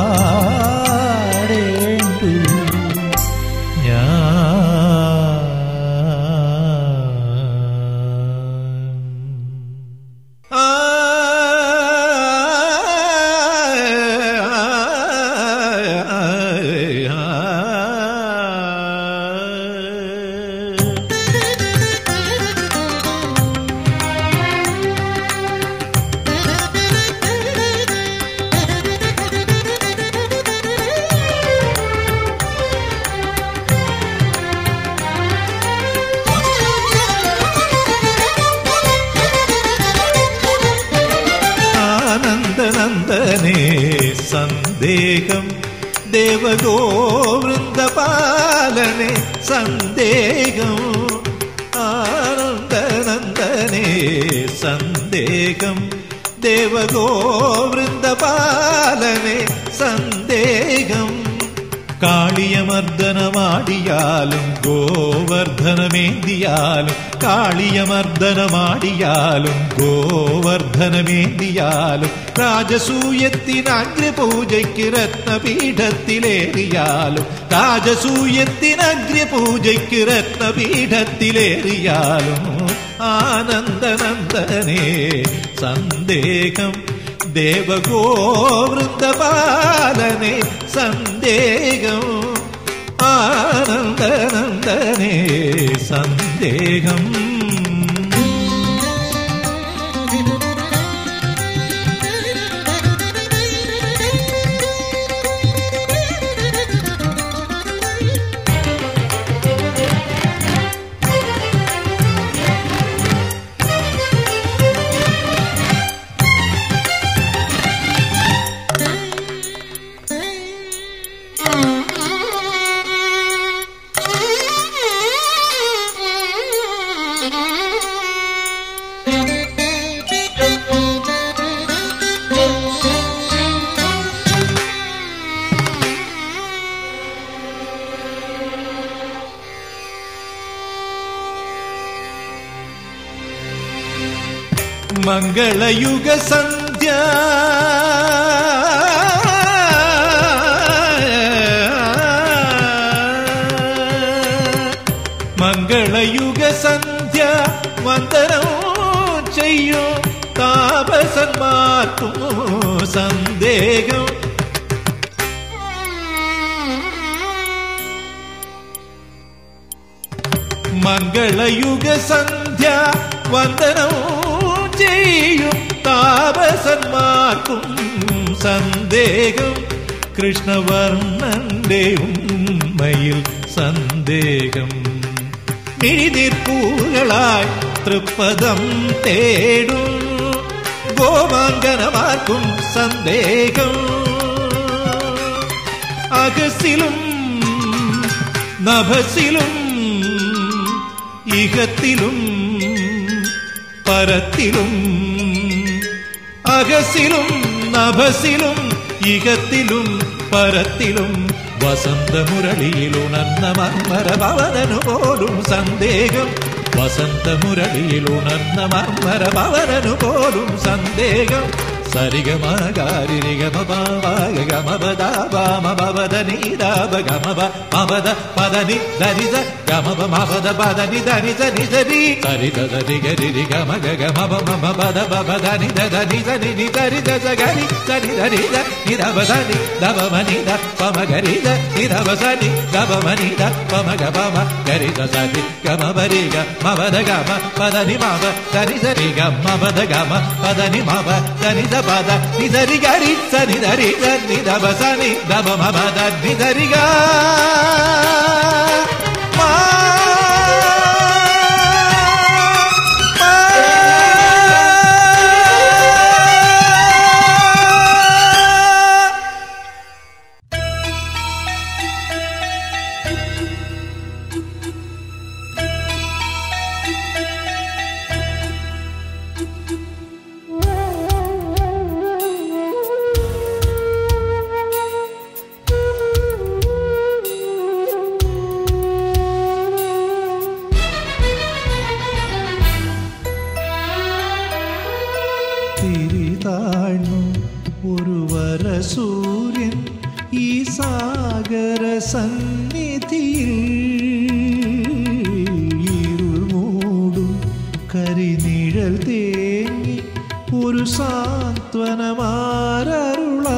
പാടേണ്ടു ഞാൻ ആനന്ദനന്ദനേ സന്ദേഹം ദേവഗോവൃന്ദപാലനെ സന്ദേഹം ആനന്ദനന്ദനേ സന്ദേഹം ദേവഗോവൃന്ദപാലനെ സന്ദേഹം കാളിയമർദ്ദനമാടിയാലും ഗോവർദ്ധനമേന്തിയാലും കാളിയമർദ്ദനമാടിയാലും ഗോവർദ്ധനമേന്തിയാലും രാജസൂയത്തിനഗ്രപൂജയ്ക്ക് രത്നപീഠത്തിലേറിയാലും രാജസൂയത്തിനഗ്രപൂജയ്ക്ക് രത്നപീഠത്തിലേറിയാലും ആനന്ദനന്ദനേ സന്ദേഹം ദേവഗോവൃന്ദപാലനെ സന്ദേഹം ആനന്ദനന്ദനേ സന്ദേഹം Thank you. മംഗളയുഗ സന്ധ്യ മംഗളയുഗ സന്ധ്യ വന്ദനം ചെയ്യും താപസന്മാർക്കും സന്ദേഹം മംഗളയുഗ സന്ധ്യ വന്ദനം ചെയ്യും താപസന്മാർക്കും സന്ദേഹം കൃഷ്ണവർണ്ണന്റെ ഉമ്മയിൽ സന്ദേഹം മിഴിനീർപ്പൂകളായി തൃപ്പദം തേടും ഗോമാങ്കനമാർക്കും സന്ദേഹം അകസിലും നഭസിലും ഇഹത്തിലും പരത്തിലും അകസിലും നഭസിലും ഇഹത്തിലും പരത്തിലും വസന്തമുരളിയിലുണർന്ന മർമരഭവനു പോലും സന്ദേഹം വസന്തമുരളിയിലുണർന്ന മർമരഭവനു പോലും സന്ദേഹം സരിഗമഗരിഗമപദനിദാപഗമപദ പദനി ധനിത ഗമപ മപദ പദനി ധനി ധനി ധരി സരിത ധരി ഗരി ഗമ ഗമപ മമ പദ പദനി ധനി ധനി നി ധരി ധ ഗരി സനി ധരി ധ നിധവ ധനി ധവ മനി ധ പമ ഗരി ധ നിധവ സനി ധവ മനി ധ പമ ഗ പമ ഗരി ധ സനി ഗമ ബരി ഗ മപദ ഗമ പദനി മപ ധനി ധരി ഗ മപദ ഗമ പദനി മപ ധനി ധ പദ നി ധരി ഗരി സനി ധരി ധ നി ധവ സനി ധവ മപ ധ നി ധരി ഗ തിരിതാഴ്ന്നു ഒരു വരസൂര്യൻ ഈ സാഗര സന്നിധിയിൽ ഇരുൾ മൂടും കരിനിഴൽ തേങ്ങി ഒരു സാന്ത്വനമാരരുളാ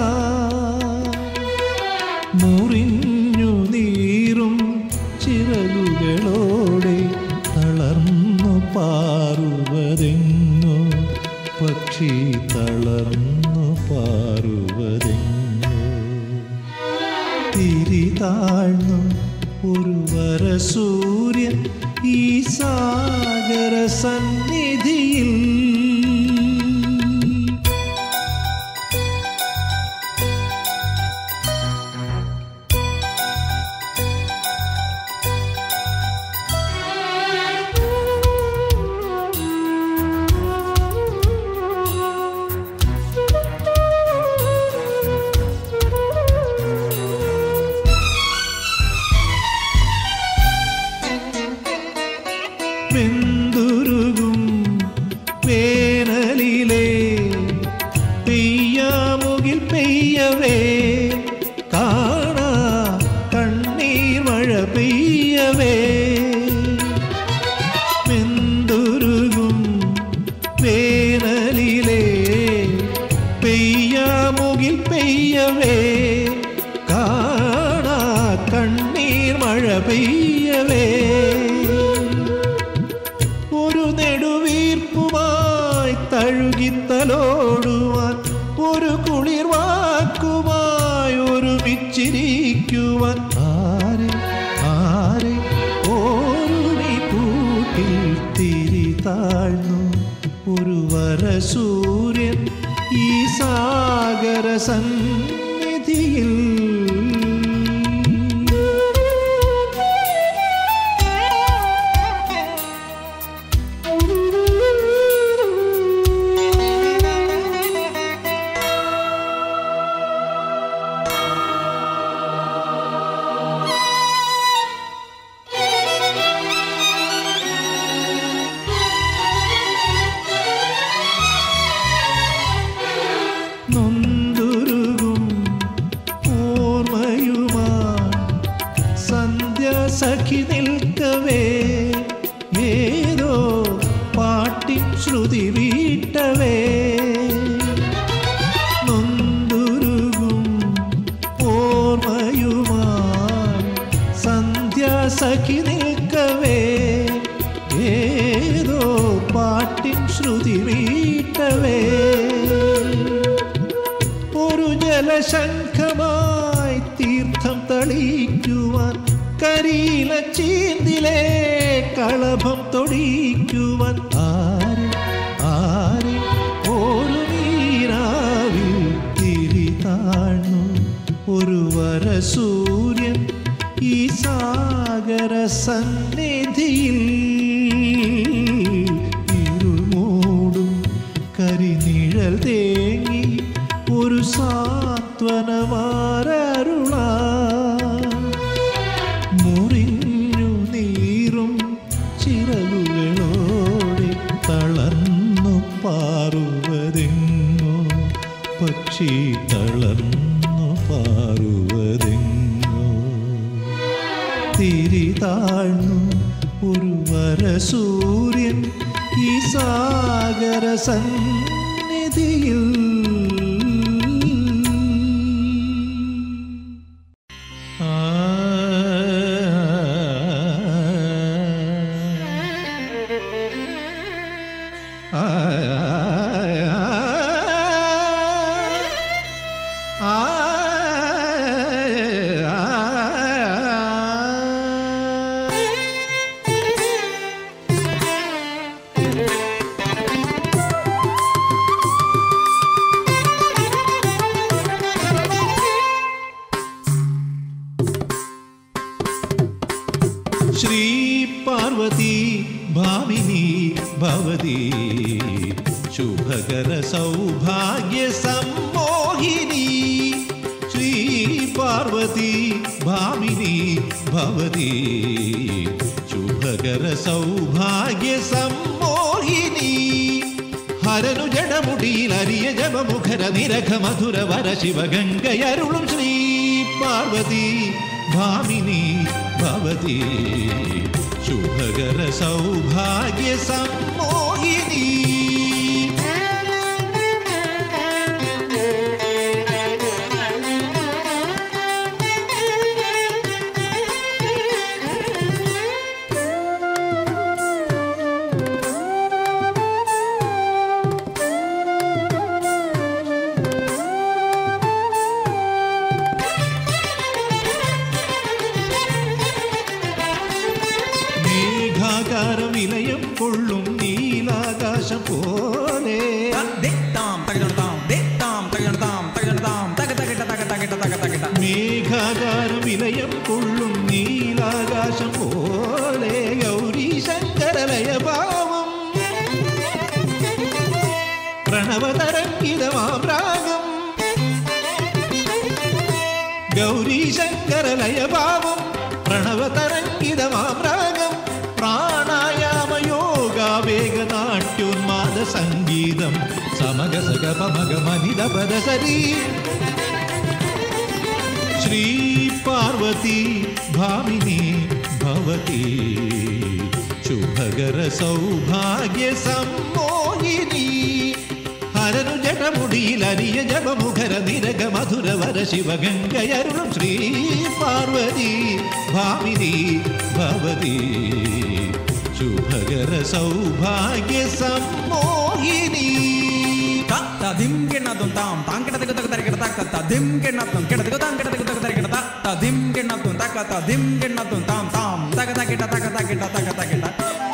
മുറിഞ്ഞു നീറും ചിറകുകളോടെ തളർന്നു പാറുവതെങ്ങോ പക്ഷി തളർന്നു പാറുവതെങ്ങോ തിരിതാഴ്ന്നു ഒരു വരസൂര്യൻ ഈ സാഗര സന്നിധിയിൽ വെന്തുരുകും വേനലിലെ പെയ്യാമുകിൽ പെയ്യവേ കാണാ കണ്ണീർ മഴ പെയ്യവേ വെന്തുരുകും വേനലിലെ പെയ്യാമുകിൽ പെയ്യവേ കാണാ കണ്ണീർ മഴ പെയ്യവേ ഒരു നെടുവീർപ്പുമായി തഴുകിത്തലോടുവാൻ ഒരു കുളിർ വാക്കുമായി ഒരുമിച്ചിരിക്കുവാൻ ആരെ ആരെ ഓരുണി കൂട്ടിൽ തിരി താഴ്ന്നു ഒരു വരസൂര്യൻ ഈ സാഗര സന്നിധിയിൽ ശ്രുതി വീട്ടവേ നൊന്തുരുകും ഓർമ്മയുമായി സന്ധ്യാസഖി നിൽക്കവേ ഏതോ പാട്ടിൻ ശ്രുതി വീട്ടവേ ഒരു ജലശംഖമായി തീർത്ഥം തളിക്കുവാൻ കരിയില ചീന്തിലെ കളഭം തൊടിക്കുവാൻ ആര് ആര് ഒരു നീരാവിൽ തിരി താഴ്ന്നു ഒരു വരസൂര്യൻ ഈ സാഗര സന്നിധിയിൽ ഇരുൾ മൂടും കരിനിഴൽ തേങ്ങി ഒരു സാന്ത്വനമാരരുള മുറിഞ്ഞു നീറും ചിറകുകളോടെ തളർന്നു പാറുവതെങ്ങോ പക്ഷി തളർന്നു പാറുവതെങ്ങോ തിരി താഴ്ന്നു ഒരു വരസൂര്യൻ ഈ സാഗര സന്നിധിയിൽ ആ ആ ശ്രീ പാർവതി ഭാമിനി ഭവതി ശുഭകര സൗഭാഗ്യ സമ്മോഹിനി ശ്രീ പാർവതി ഭാമിനി ഭവതി ശുഭകര സൗഭാഗ്യ സമ്മോഹിനി ഹരനു ജടമുടിയിൽ അരിയ ജപമുഖര നിരഖ മധുര വര ശിവഗംഗയരുളും ശ്രീ പാർവതി ഭാമിനി ഭവതി ശുഭകര സൗഭാഗ്യ സമ്മോഹിനി മേഘാകാരം വിലയം കൊള്ളും നീലാകാശം പോലെ ദിത്താം തകജണതാം ദിത്താം തകജണതാം തകജണതാം തക തകിട്ട തക തകിട്ട തക തകിട്ട മേഘാകാരം വിലയം കൊള്ളും നീലാകാശം പോലെ ഗൗരി ശങ്കരലയ ഭാവം പ്രണവതരംഗിതമാം രാഗം ഗൗരി ശങ്കരലയ ഭാവം പ്രണവതരംഗിതമാം രാഗം പ്രാണായാമ യോഗ വേഗനാട്യോന്മാദ സംഗീതം സമഗ സഗ പമഗ മനിത പദസരീ ശ്രീ പാർവതി ഭാമിനി ഭവതി ശുഭകര സൗഭാഗ്യ സമ്മോഹിനി ഹരനു ജടമുടിയിൽ അരിയ ജപമുഖര നിരക മധുര വര ശിവഗംഗയരുളും ശ്രീ പാർവതി ഭാമിനി ഭവതി ശുഭകര സൗഭാഗ്യ സമ്മോഹിനി തദിം കിണ്ണത്തും താം താം കിട തിക തക തരികിട തക്ക തദിം കിണ്ണത്തും കിട തിക താം കിട തിക തക തരികിട ത തദിം കിണ്ണത്തും തക്ക തദിം കിണ്ണത്തും താം താം തക തകിട്ട തക തകിട്ട തക തകിട്ട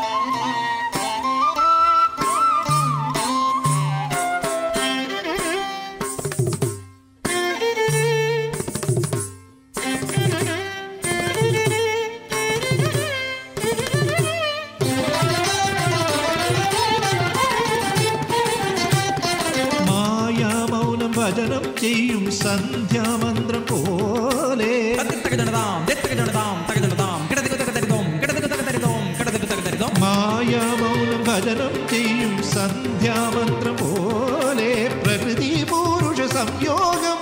മായാമൗനം ഭജനം ചെയ്യും സന്ധ്യാമന്ത്രം പോലെ തകിടതാം തകിടതാം തകിടതാം കിട തിക തക തരിതോം കിട തിക തക തരിതോം കിട തിക തക തരിതോം മായാമൗനം ഭജനം ചെയ്യും സന്ധ്യാമന്ത്രം പോലെ പ്രകൃതി പൂരുഷ സംയോഗം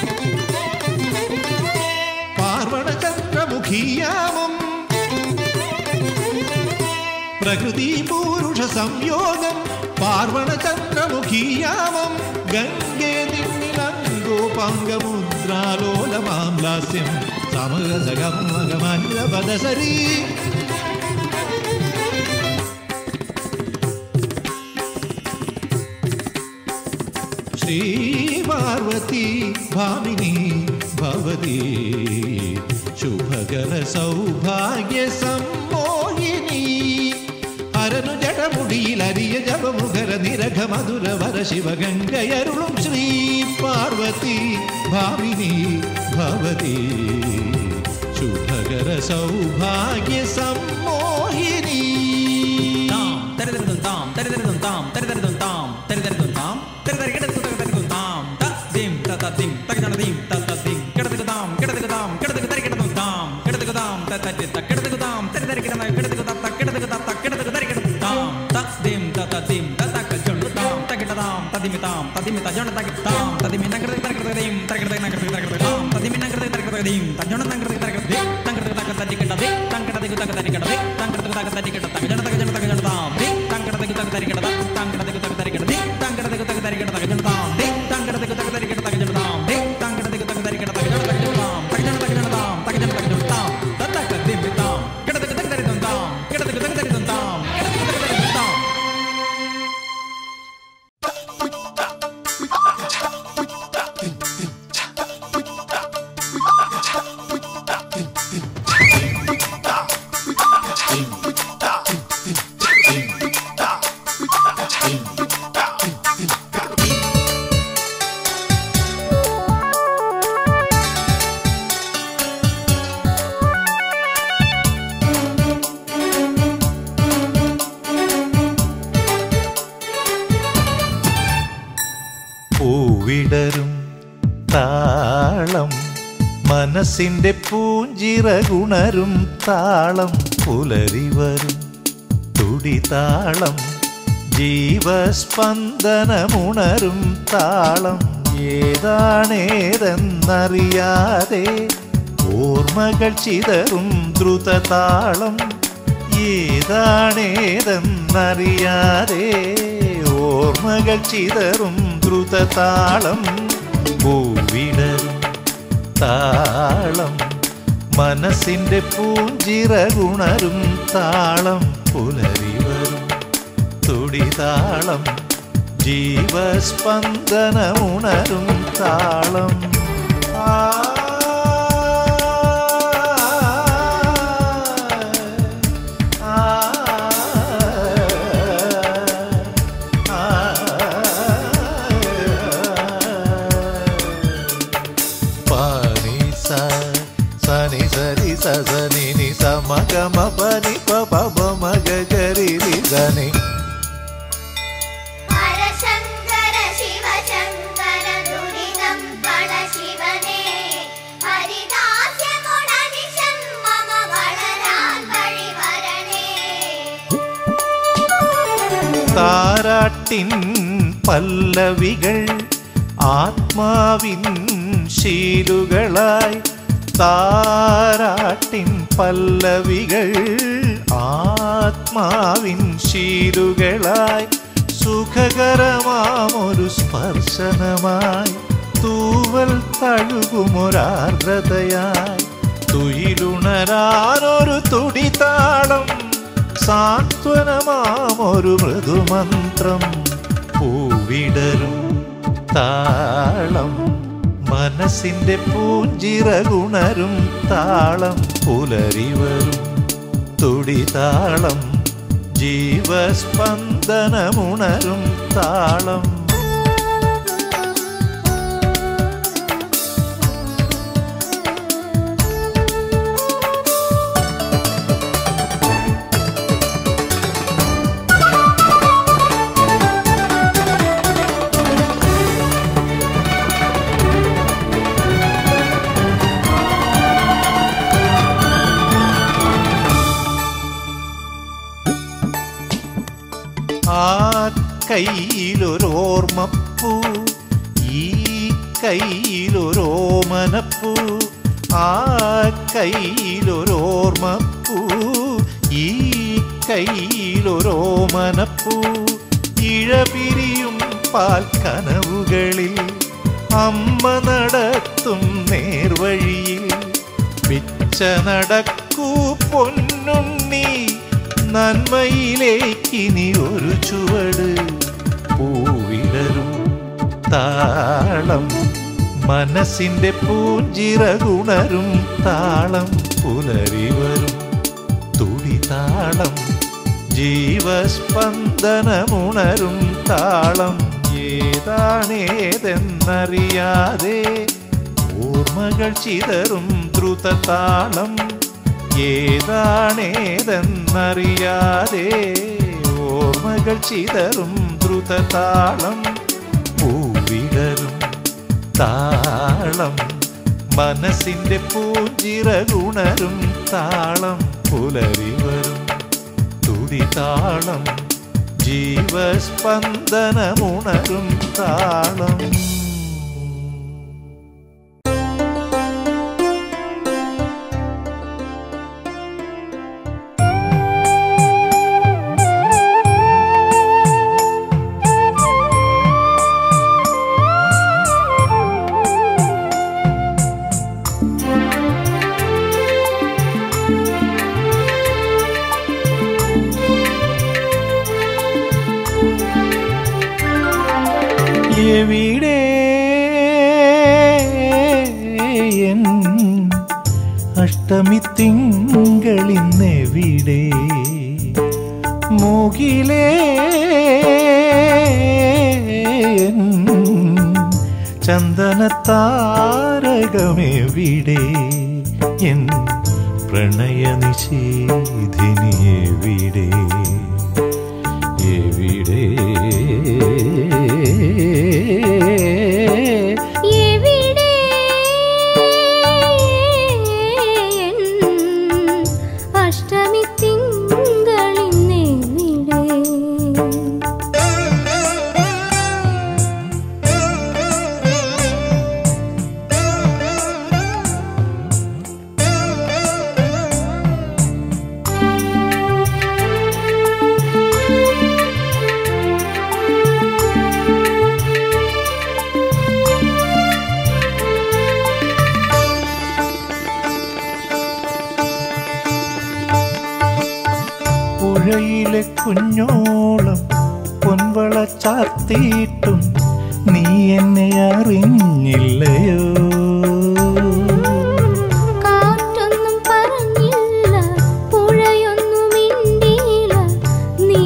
പാർവണ ചന്ദ്രമുഖീയാമം പ്രകൃതി പൂരുഷ സംയോഗം പാ പാർവണ ചന്ദ്രമുഖീയാമം ഗംഗേ നിന്നിലങ്കോപാംഗമുദ്രാലോലമാം ലാസ്യം സമഗസഗമഗമനിരപദസരീ ശ്രീപാർവതി ഭാമിനി ഭവതി ശുഭകര സൗഭാഗ്യ സമ്മോഹിനി അരനു ജടമുടിയിൽ അരിയ ജപമുഖര നിരഘ മധുര വര ശിവഗംഗയരുളും ശ്രീ പാർവതി ഭാമിനി ഭവതി ശുഭകര സൗഭാഗ്യ സമ്മോഹിനി താം തരിതരിതും താം തരിതരിതും താം തരിതരിതും താം തരിതരിതും താം തരിതരികിടത്തു തരിതരിതും താം ത ദിം ത ത ദിം തകിടണ ദിം ത ത ദിം കിടതുക താം കിടതുക താം കിടതുക തരികിടതും താം കിടതുക താം ത ത തി ത കിടതുക താം തരിതരികിടന കിടതുക ത ത കിടതുക ത ത കിടതുക തരികിടതും താം ത ദിം ത ത ദിം ത ത ക ജൊണ്ടു താം തകിട താം തദിമി താം തദിമി ത ജൊണ്ട തകി താം തദിമി നഗരത തരകിടത ദിം തരകിടത നഗരത തരകിടത താം തദിമി നഗരത തരകിടത ദിം ത ജൊണ്ട നഗരത തരകിടത ദിം തങ്കടത തക തരികിട ദിം തങ്കടത തക തരികിട ദിം തങ്കടത തക തരികിട തക ജൊണ്ട തക ജൊണ്ട തക ജൊണ്ട താം ദിം തങ്കടത തക തരികിട താം തങ്കടത തക തരികിട ദിം തങ്കടത തക തരികിട തക ജൊണ്ട താം ദിം തങ്കടത തക തരികിട തക ജൊണ്ട താം ദിം തങ്കടത തക തരികിട തക ജൊണ്ട തക ജൊണ്ട താം തക ജൊണ്ട തക ജൊണ്ട താം തക ജൊണ്ട തക ജൊണ്ട താം തത്തക ദിം താം കിടതക തക തരിതും താം കിടതക തക തരിതും താം കിടതക തക തരിതും താം പൂവിടരും താളം മനസ്സിന്റെ പൂഞ്ചിറകുണരും താളം പുലരി വരും തുടിതാളം ജീവസ്പന്ദനമുണരും താളം ഏതാണേതെന്നറിയാതെ ഓർമ്മകൾ ചിതറും ദ്രുതതാളം ഏതാണേതെന്നറിയാതെ ഓർമ്മകൾ ചിതറും ദ്രുതതാളം പൂവിടരും താളം മനസ്സിന്റെ പൂഞ്ചിറകുണരും താളം പുലരി വരും തുടിതാളം ജീവസ്പന്ദനമുണരും താളം ആ పాని స సని సరి స సని ని స మగ మ పని ప ప బ మగ గరి రి దని ഹരശങ്കര ശിവശങ്കര ദുരിതം പട ശിവനേ ഹരിദാസ്യമുടനിശം മമ വളരാൻ വഴിവരണേ താരാട്ടിൻ പല്ലവികൾ ആത്മാവിൻ ശീലുകളായി താരാട്ടിൻ പല്ലവികൾ ആത്മാവിൻ ശീലുകളായി സുഖകരമാമൊരു സ്പർശനമായി തൂവൽ തഴുകുമൊരാർദ്രതയായി തുയിലുണരാനൊരു തുടിതാളം സാന്ത്വനമാമൊരു മൃദുമന്ത്രം പൂവിടരും താളം മനസ്സിന്റെ പൂഞ്ചിറകുണരും താളം പുലരി വരും തുടിതാളം ജീവസ്പന്ദനമുണരും താളം ആ കയ്യിലൊരോർമ്മപ്പൂ ഈ കയ്യിലൊരോമനപ്പൂ ആ കയ്യിലൊരോർമ്മപ്പൂ ഈ കയ്യിലൊരോമനപ്പൂ ഇഴപിരിയും പാൽ കനവുകളിൽ അമ്മ നടത്തും നേർവഴിയിൽ പിച്ച നടക്കൂ പൊന്നുണ്ണി നന്മയിലേക്കിനി ഒരു ചുവട് പൂവിടരും താളം മനസ്സിന്റെ പൂഞ്ചിറകുണരും താളം പുലരി വരും തുടിതാളം ജീവസ്പന്ദനമുണരും താളം ഏതാണേതെന്നറിയാതെ ഓർമ്മകൾ ചിതറും ദ്രുതതാളം ഏതാണേതെന്നറിയാതെ ഓർമ്മകൾ ചിതറും ദ്രുതതാളം പൂവിടരും താളം മനസ്സിന്റെ പൂഞ്ചിറകുണരും താളം പുലരി വരും തുടിതാളം ജീവസ്പന്ദനമുണരും താളം എവിടെ എൻ അഷ്ടമി തിങ്കളിന്നെവിടെ മുകിലേ എൻ ചന്ദനത്താരകമെവിടെ എൻ പ്രണയനിഷേധിനിയെവിടെ എവിടെ എവിടെ അഷ്ടമി തിങ്കളിന്നെവിടെ പുഴയിലെ കുഞ്ഞോളം പൊൻവള ചാർത്തിയിട്ടും നീ എന്നെ അറിഞ്ഞില്ലയോ കാറ്റൊന്നും പറഞ്ഞില്ല പുഴയൊന്നും മിണ്ടിയില്ല നീ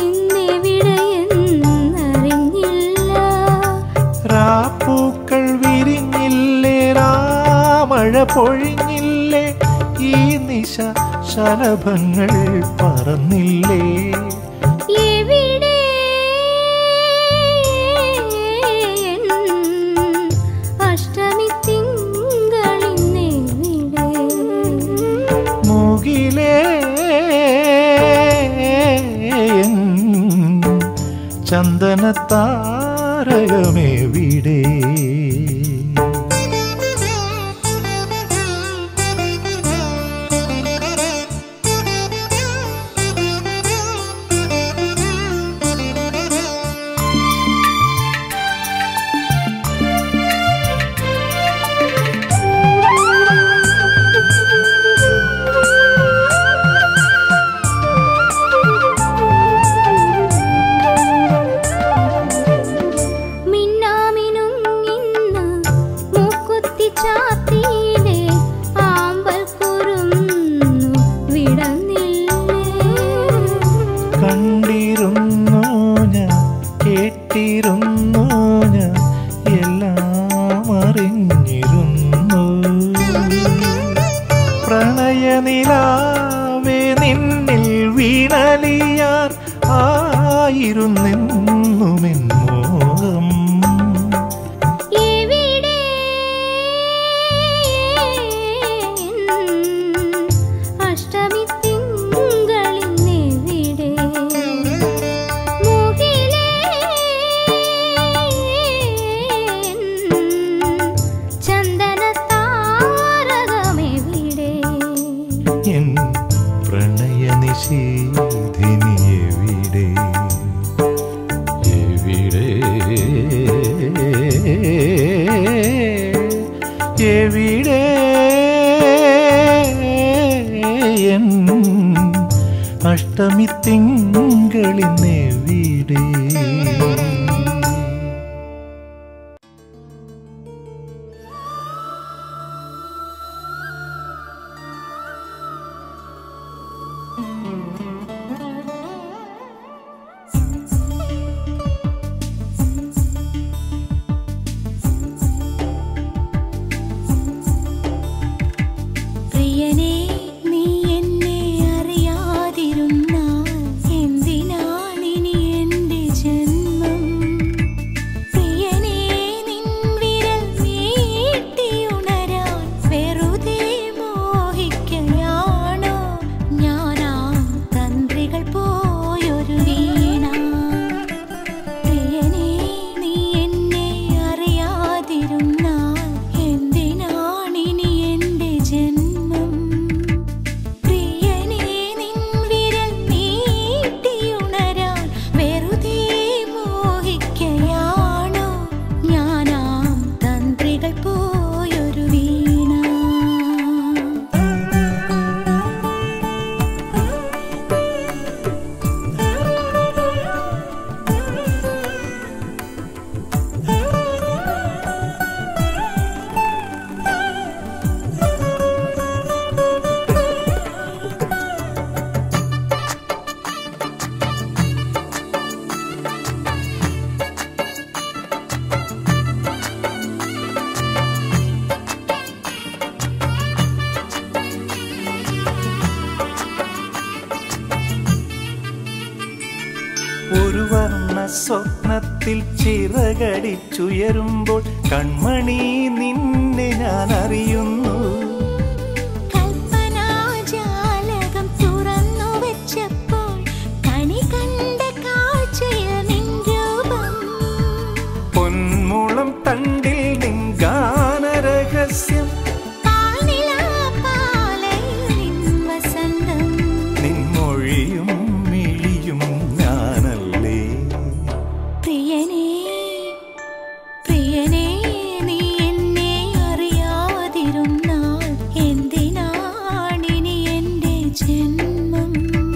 ഇന്നെവിടെയെന്നറിഞ്ഞില്ല രാപ്പൂക്കൾ വിരിഞ്ഞില്ലേ രാമഴ പൊഴിഞ്ഞില്ലേ ഈ നിശ ശലഭങ്ങൾ പറന്നില്ലേ എവിടെ അഷ്ടമി തിങ്കളിന്നെവിടെ മുകിലേ ചന്ദനത്താരകമെവിടെ മിന്നാമിനുങ്ങിന്ന് മൂക്കുത്തി ചാത്തിയിലെ ആമ്പൽ കുറുന്നു വിടന്നില്ലേ കണ്ടിരുന്നു ഞാൻ കേട്ടിരുന്നു ഞാൻ എല്ലാം അറിഞ്ഞിരുന്നു പ്രണയനിലാവേ നിന്നിൽ വീണലിയാൻ ആയിരുന്നെന്നുമെൻ മോഹം എവിടെ അഷ്ടമി തിങ്കളിന്നെവിടെ മുകിലേ ചന്ദന താരകമെവിടെ എൻ പ്രണയനിഷേധിനിയെവിടെ നിന്നെവിടെ എൻ അഷ്ടമി തിങ്കളിന്നെവിടെ പ്രിയനേ നീ എന്നെ അറിയാതിരുന്നാൽ എന്തിനാണിനി എൻ്റെ ജന്മം പ്രിയനേ നിൻ വിരൽ നീട്ടിയുണരാൻ വെറുതെ മോഹിക്കയാണോ ഞാനാ തന്ത്രികൾ പോയൊരു വീണ പ്രിയനേ നീ എന്നെ അറിയാതിരുന്നാൽ എന്തിനാണിനി എൻ്റെ ജന്മം പ്രിയനേ നിൻ വിരൽ നീട്ടിയുണരാൻ വെറുതെ മോഹിക്കയാണോ ഞാനാം തന്ത്രികൾ പോയൊരു വീണ ഒരു വർണ്ണ സ്വപ്നത്തിൽ ചിറകടിച്ചുയരുമ്പോൾ കൺമണി നിന്നെ ഞാൻ അറിയുന്നു കൽപ്പനാജാലകം തുറന്നു വെച്ചപ്പോൾ കണി കണ്ട കാഴ്ചയിൽ നിൻ രൂപം പൊന്മുളം തണ്ടിൽ നിങ്കാനരഹസ്യം പാൽനിലാപ്പാലയിൽ നിൻ വസന്തം നിൻമൊഴിയും മിഴിയും ഞാനല്ലേ പ്രിയനേ പ്രിയനേ നീ എന്നെ അറിയാതിരുന്നാൽ എന്തിനാണിനി എൻ്റെ ജന്മം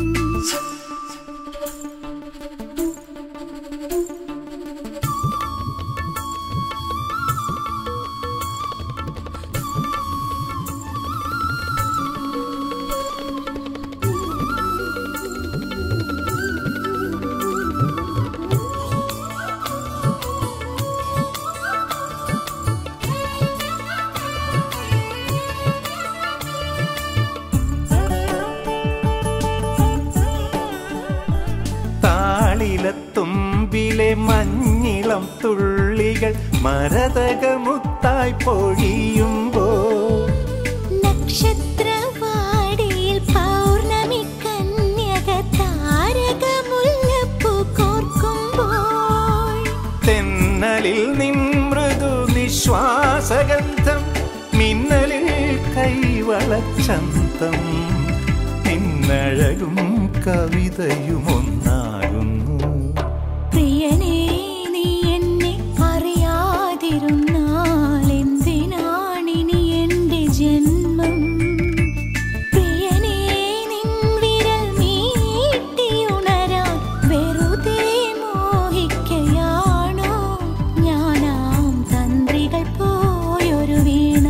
താളിലത്തുമ്പിലെ മഞ്ഞിളം തുള്ളികൾ മരതകമുത്തായി പൊഴിയുമ്പോൾ നക്ഷത്രവാടിയിൽ പൗർണമി കന്യക താരകമുല്ലപ്പൂ കോർക്കുമ്പോൾ തെന്നലിൽ നിൻ മൃദു നിശ്വാസഗന്ധം മിന്നലിൽ കൈവളച്ചന്തം നിന്നഴകും കവിതയും ഒന്നാകുന്നു പ്രിയനേ നീ എന്നെ അറിയാതിരുന്നാൽ എന്തിനാണിനി എൻ്റെ ജന്മം പ്രിയനേ നിൻ വിരൽ നീട്ടിയുണരാൻ വെറുതെ മോഹിക്കയാണോ ഞാനാം തന്ത്രികൾ പോയൊരു വീണ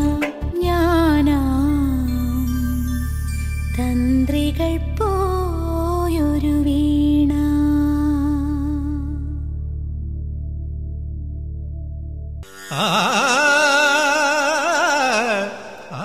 ഞാനാം തന്ത്രികൾ പോയൊരു വീണ ആ ആ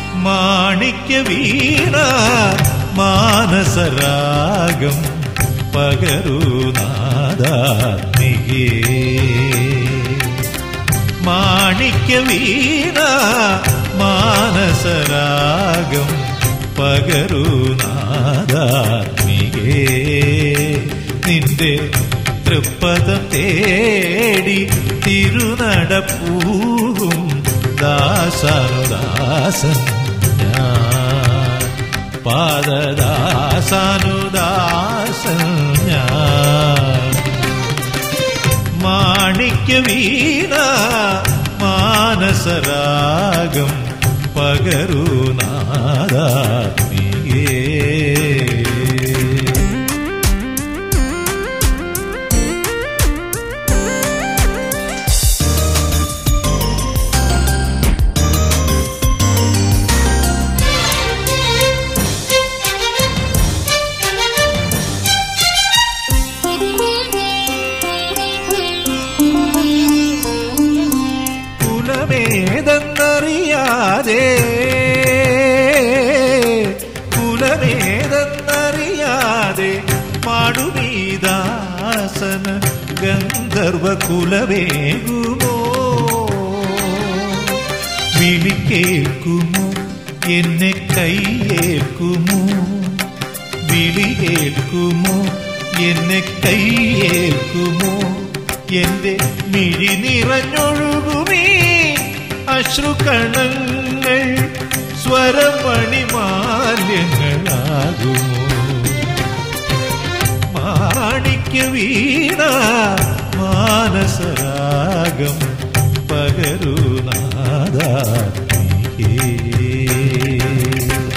മാണിക്യ വീണ മാനസരാഗം പകരുനാദാത്മികേ മാണിക്യ വീണ മാനസരാഗം പകരുനാദാത്മികേ നിന്റെ തൃപ്പദം തേടി തിരുനടപ്പൂവും ദാസനുദാസൻ ഞാൻ പാദദാസനുദാസൻ ഞാൻ മാണിക്യ വീണ മാനസരാഗം പകരുനാദാത്മികേ കുലമേതെന്നറിയാതെ കുലമേതെന്നറിയാതെ പാടുമീദാസന ഗന്ധർവ കുലമേകുമോ വിളി കേൾക്കുമോ എന്നെ കൈയേൽക്കുമോ വിളി കേൾക്കുമോ എന്നെ കൈയേൽക്കുമോ എന്റെ മിഴി നിറഞ്ഞൊഴുകുമേ അശ്രുകണങ്ങൾ സ്വരമണിമാല്യങ്ങളാകുമോ മാണിക്യ വീണ മാനസരാഗം പകരുനാദാത്മികേ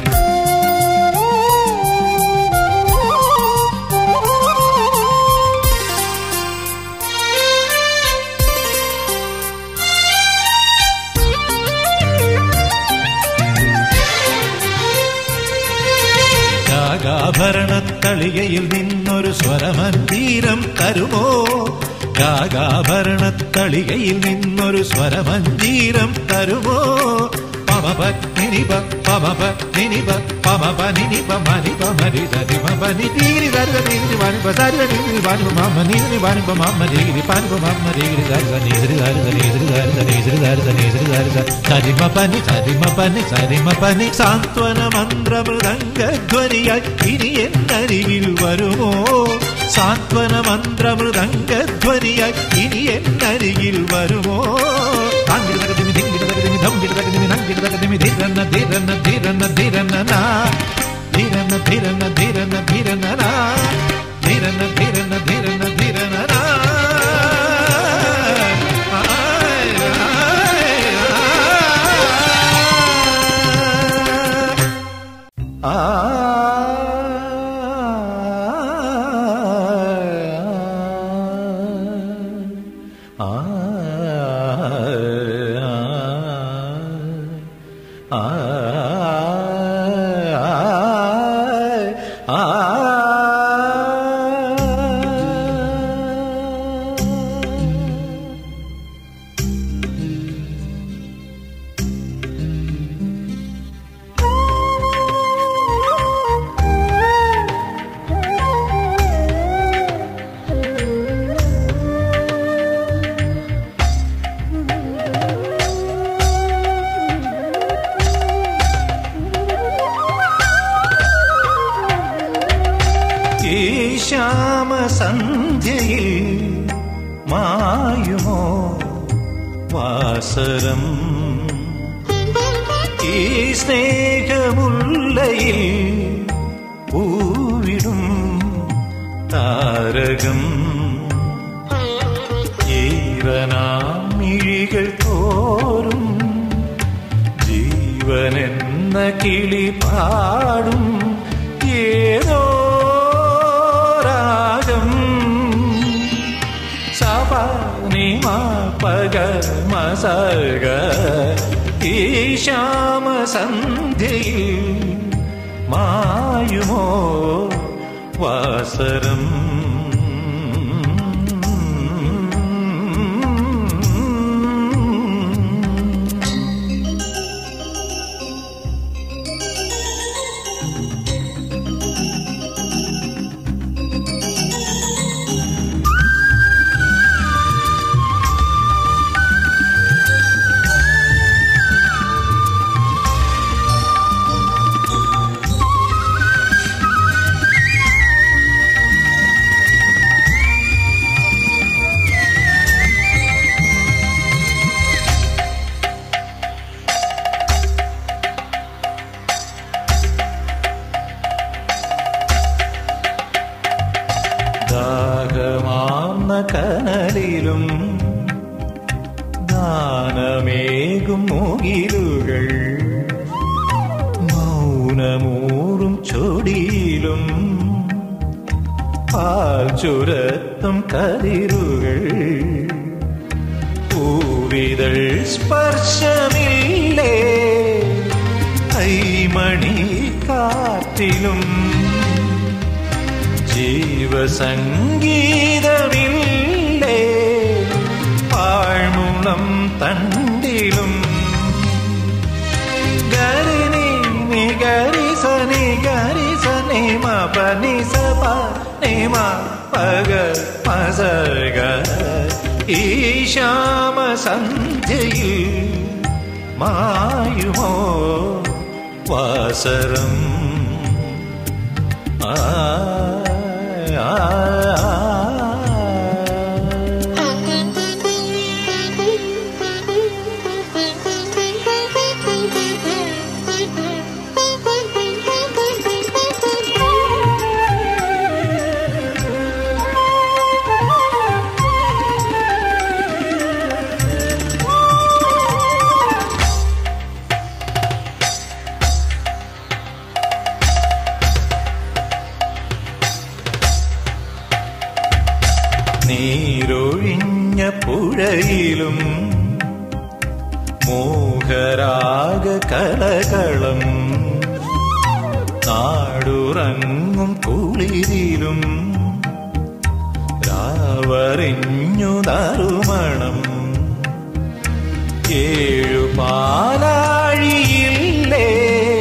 രാഗാഭരണത്തളികയിൽ നിന്നൊരു സ്വരമഞ്ജീരം തരുമോ രാഗാഭരണത്തളികയിൽ നിന്നൊരു സ്വരമഞ്ജീരം തരുമോ പമപ നിനിപ പമപ നിനിപ പമപ നിനിപ മനിപ മരി സരിമ പനി തീരി ദർഗ നീരി വാനിപ സരി നീരി വാനിപ മമ്മ നീരി വാനിപ മമ്മ നീരി പാനിപ മമ്മ നീരി ദർഗ നീരി ദർഗ നീരി ദർഗ നീരി ദർഗ നീരി ദർഗ സരിമ പനി സരിമ പനി സരിമ പനി സാന്ത്വന മന്ത്രമൃദംഗധ്വനിയായി ഇനി എന്നരികിൽ വരുമോ സാന്ത്വന മന്ത്രമൃദംഗധ്വനിയായി ഇനി എന്നരികിൽ വരുമോ താങ്കിടതകതിമി ധിങ്കിടതകതിമി ധംകിടതകതിമി നങ്കിടതകതിമി ധിരന്ന ധിരന്ന ധിരന്ന ധിരന്ന നാ ധിരന്ന ധിരന്ന ധിരന്ന ധിരന്ന നാ ധിരന്ന ധിരന്ന ധിരന്ന ധിരന്ന നാ ആയ് ആയ് ആയ് ഈ ശ്യാമസന്ധ്യയിൽ മായുമോ വാസരം ഈ സ്നേഹമുള്ളയിൽ പൂവിടും താരകം ഈറനാമിഴികൾ തോറും ജീവനെന്ന കിളി പാടും ഏതോ രാഗം സപനിമ പഗ മസഗ ഈ ശ്യാമസന്ധ്യയിൽ മായുമോ വാസരം ദാഹമാർന്ന കനലിലും ദാനമേകും മുകിലുകൾ മൗനമൂറും ചൊടിയിലും പാൽ ചുരത്തും കതിരുകൾ പൂവിതൾ സ്പർശമില്ലേ കൈമണി കാറ്റിലും ജീവസംഗീതമില്ലേ ആഴ്മുളം തണ്ടിലും ഗരിനി നി ഗരി സനി ഗരി സനി മ പനി സ പ നി മ പഗ മസഗ ഈ ശ്യാമ സന്ധ്യയിൽ മായുമോ വാസരം ആ ആ, ആ. നീരൊഴിഞ്ഞ പുഴയിലും മോഹരാഗ കലകളം നാടുറങ്ങും കുളിരിലും രാവറിഞ്ഞു നറുമണം ഏഴു പാലാഴിയില്ലേ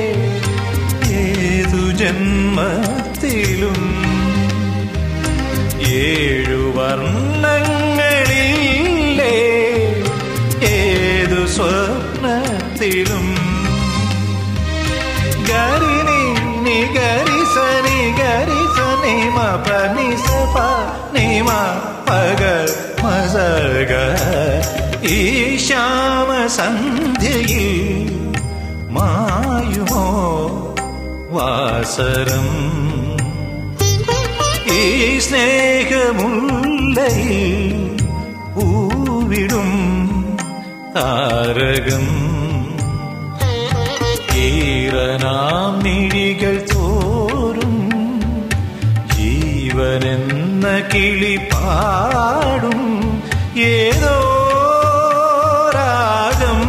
ഏതു ജന്മത്തിലും ഏഴു വർണ്ണങ്ങളില്ലേ ഏതു സ്വപ്നത്തിലും ഗരിനി നി ഗരി സനി ഗരി സനി മ പനി സ പ നി മ പഗ മസഗ ഈ ശ്യാമ സന്ധ്യയിൽ മായുമോ വാസരം ഈ സ്നേഹമുള്ളയിൽ പൂവിടും താരകം ഈറനാം മിഴികൾ തോറും ജീവനെന്ന കിളി പാടും ഏതോ രാഗം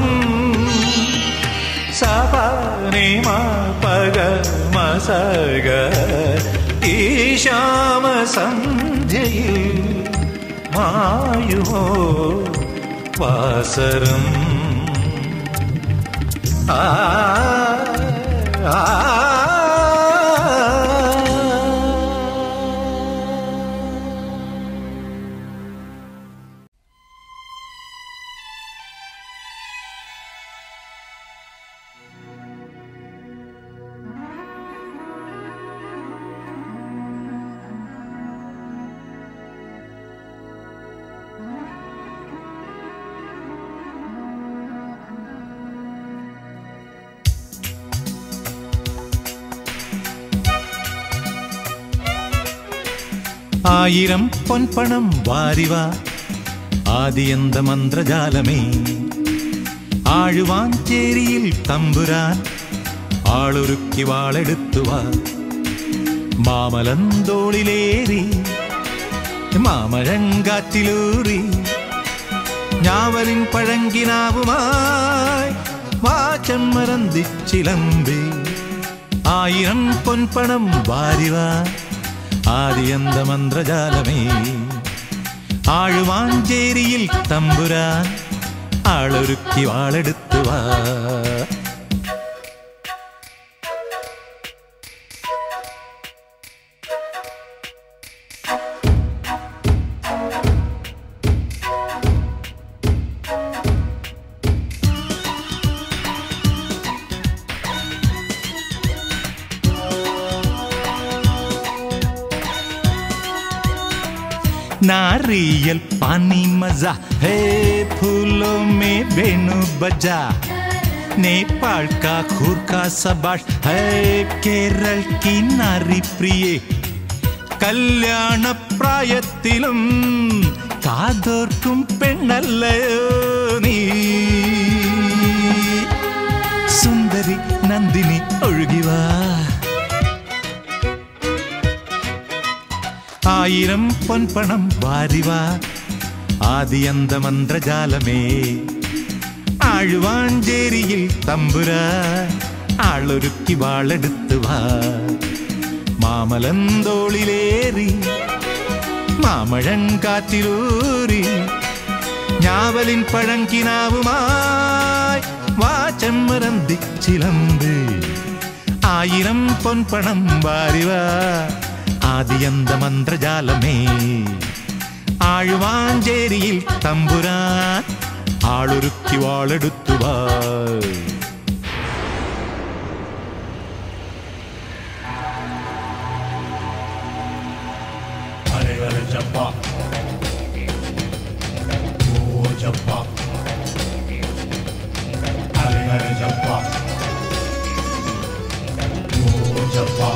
സപനിമ പഗ മസഗ ഈ ശ്യാമ സന്ധ്യയിൽ മായുമോ വാസരം ആ ആ ആയിരം പൊൻപണം വാരിവ ആദിയന്ത മന്ത്രജാലമേ ആഴുവാൻ ചേരിയിൽ തമ്പുരാൻ ആളൊരുക്കി വാളെടുത്തുവാ മാമലന്തോളിലേറി മാമഴങ്കാറ്റിലൂറി ഞാവലിൻ പഴങ്കിനാവുമായി വാചന്മരന്തിച്ചിലമ്പി ആയിരം പൊൻപണം വാരിവ ആദിയന്ത മന്ത്രജാലമേ ആഴുവാഞ്ചേരിയിൽ തമ്പുരാൻ ആളൊരുക്കി വാളെടുത്തുവാ नारियल पानी मजा है फूलों में बेणु बजा नेपाल का खुर का सबाश है केरल की नारी प्रिय കല്യാണപ്രായത്തിലും കാതോർക്കും പെണ്ണല്ലയോ നീ സുന്ദരി നന്ദിനി ഒഴുകിവാ ആയിരം പൊൻപണം വാരിവാ ആദിയന്ത മന്ത്രജാലമേ ആഴുവാഞ്ചേരിയിൽ തമ്പുര ആളൊരുക്കി വാളെടുത്ത് വാ മാമലന്തോളിലേറി മാമഴങ്കാറ്റിലൂറി ഞാവലിൻ പഴങ്കിനാവുമായി വാചമ്മരന്തി ചിലമ്പ് ആയിരം പൊൻപണം വാരിവ ആദിയന്ത മന്ത്രജാലമേ ആഴുവാഞ്ചേരിയിൽ തമ്പുരാൻ ആളൊരുക്കി വാളെടുത്തു വാ Hare Hare Japa. Oh Japa. Hare Hare Japa. Oh Japa.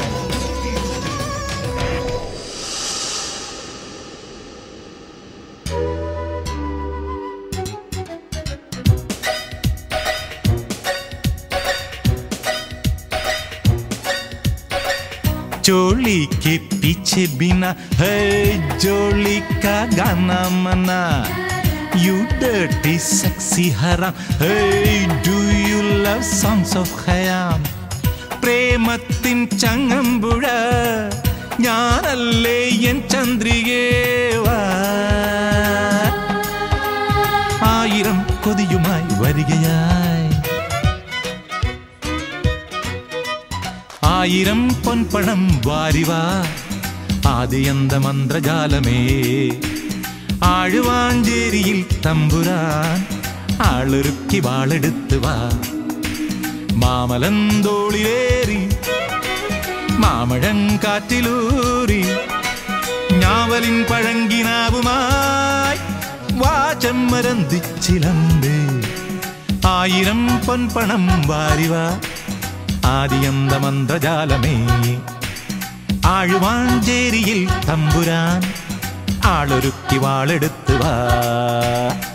चोली के पीछे बिना है जोली का गाना मना You dirty sexy haram Hey do you love songs of khayam പ്രേമത്തിൻ Changampuzha ഞാനല്ലേ എൻ ചന്ദ്രികേ വാ ആയിരം കൊതിയുമായി വരികയായി ആയിരം പൊൻപണം വാരിവാ ആദിയന്ത മന്ത്രജാലമേ ആഴുവാഞ്ചേരിയിൽ തമ്പുരാൻ ആളൊരുക്കി വാളെടുത്ത് വാ മാമലന്തോളിലേറി മാമഴങ്കാറ്റിലൂറി ഞാവലിൻ പഴങ്കിനാവുമായി വാചമ്മരന്തിച്ചിലമ്പ് ആയിരം പൊൻപണം വാരിവാ ആദിയന്ത മന്ത്രജാലമേ ആഴുവാഞ്ചേരിയിൽ തമ്പുരാൻ ആളൊരുക്കി വാളെടുത്ത് വാ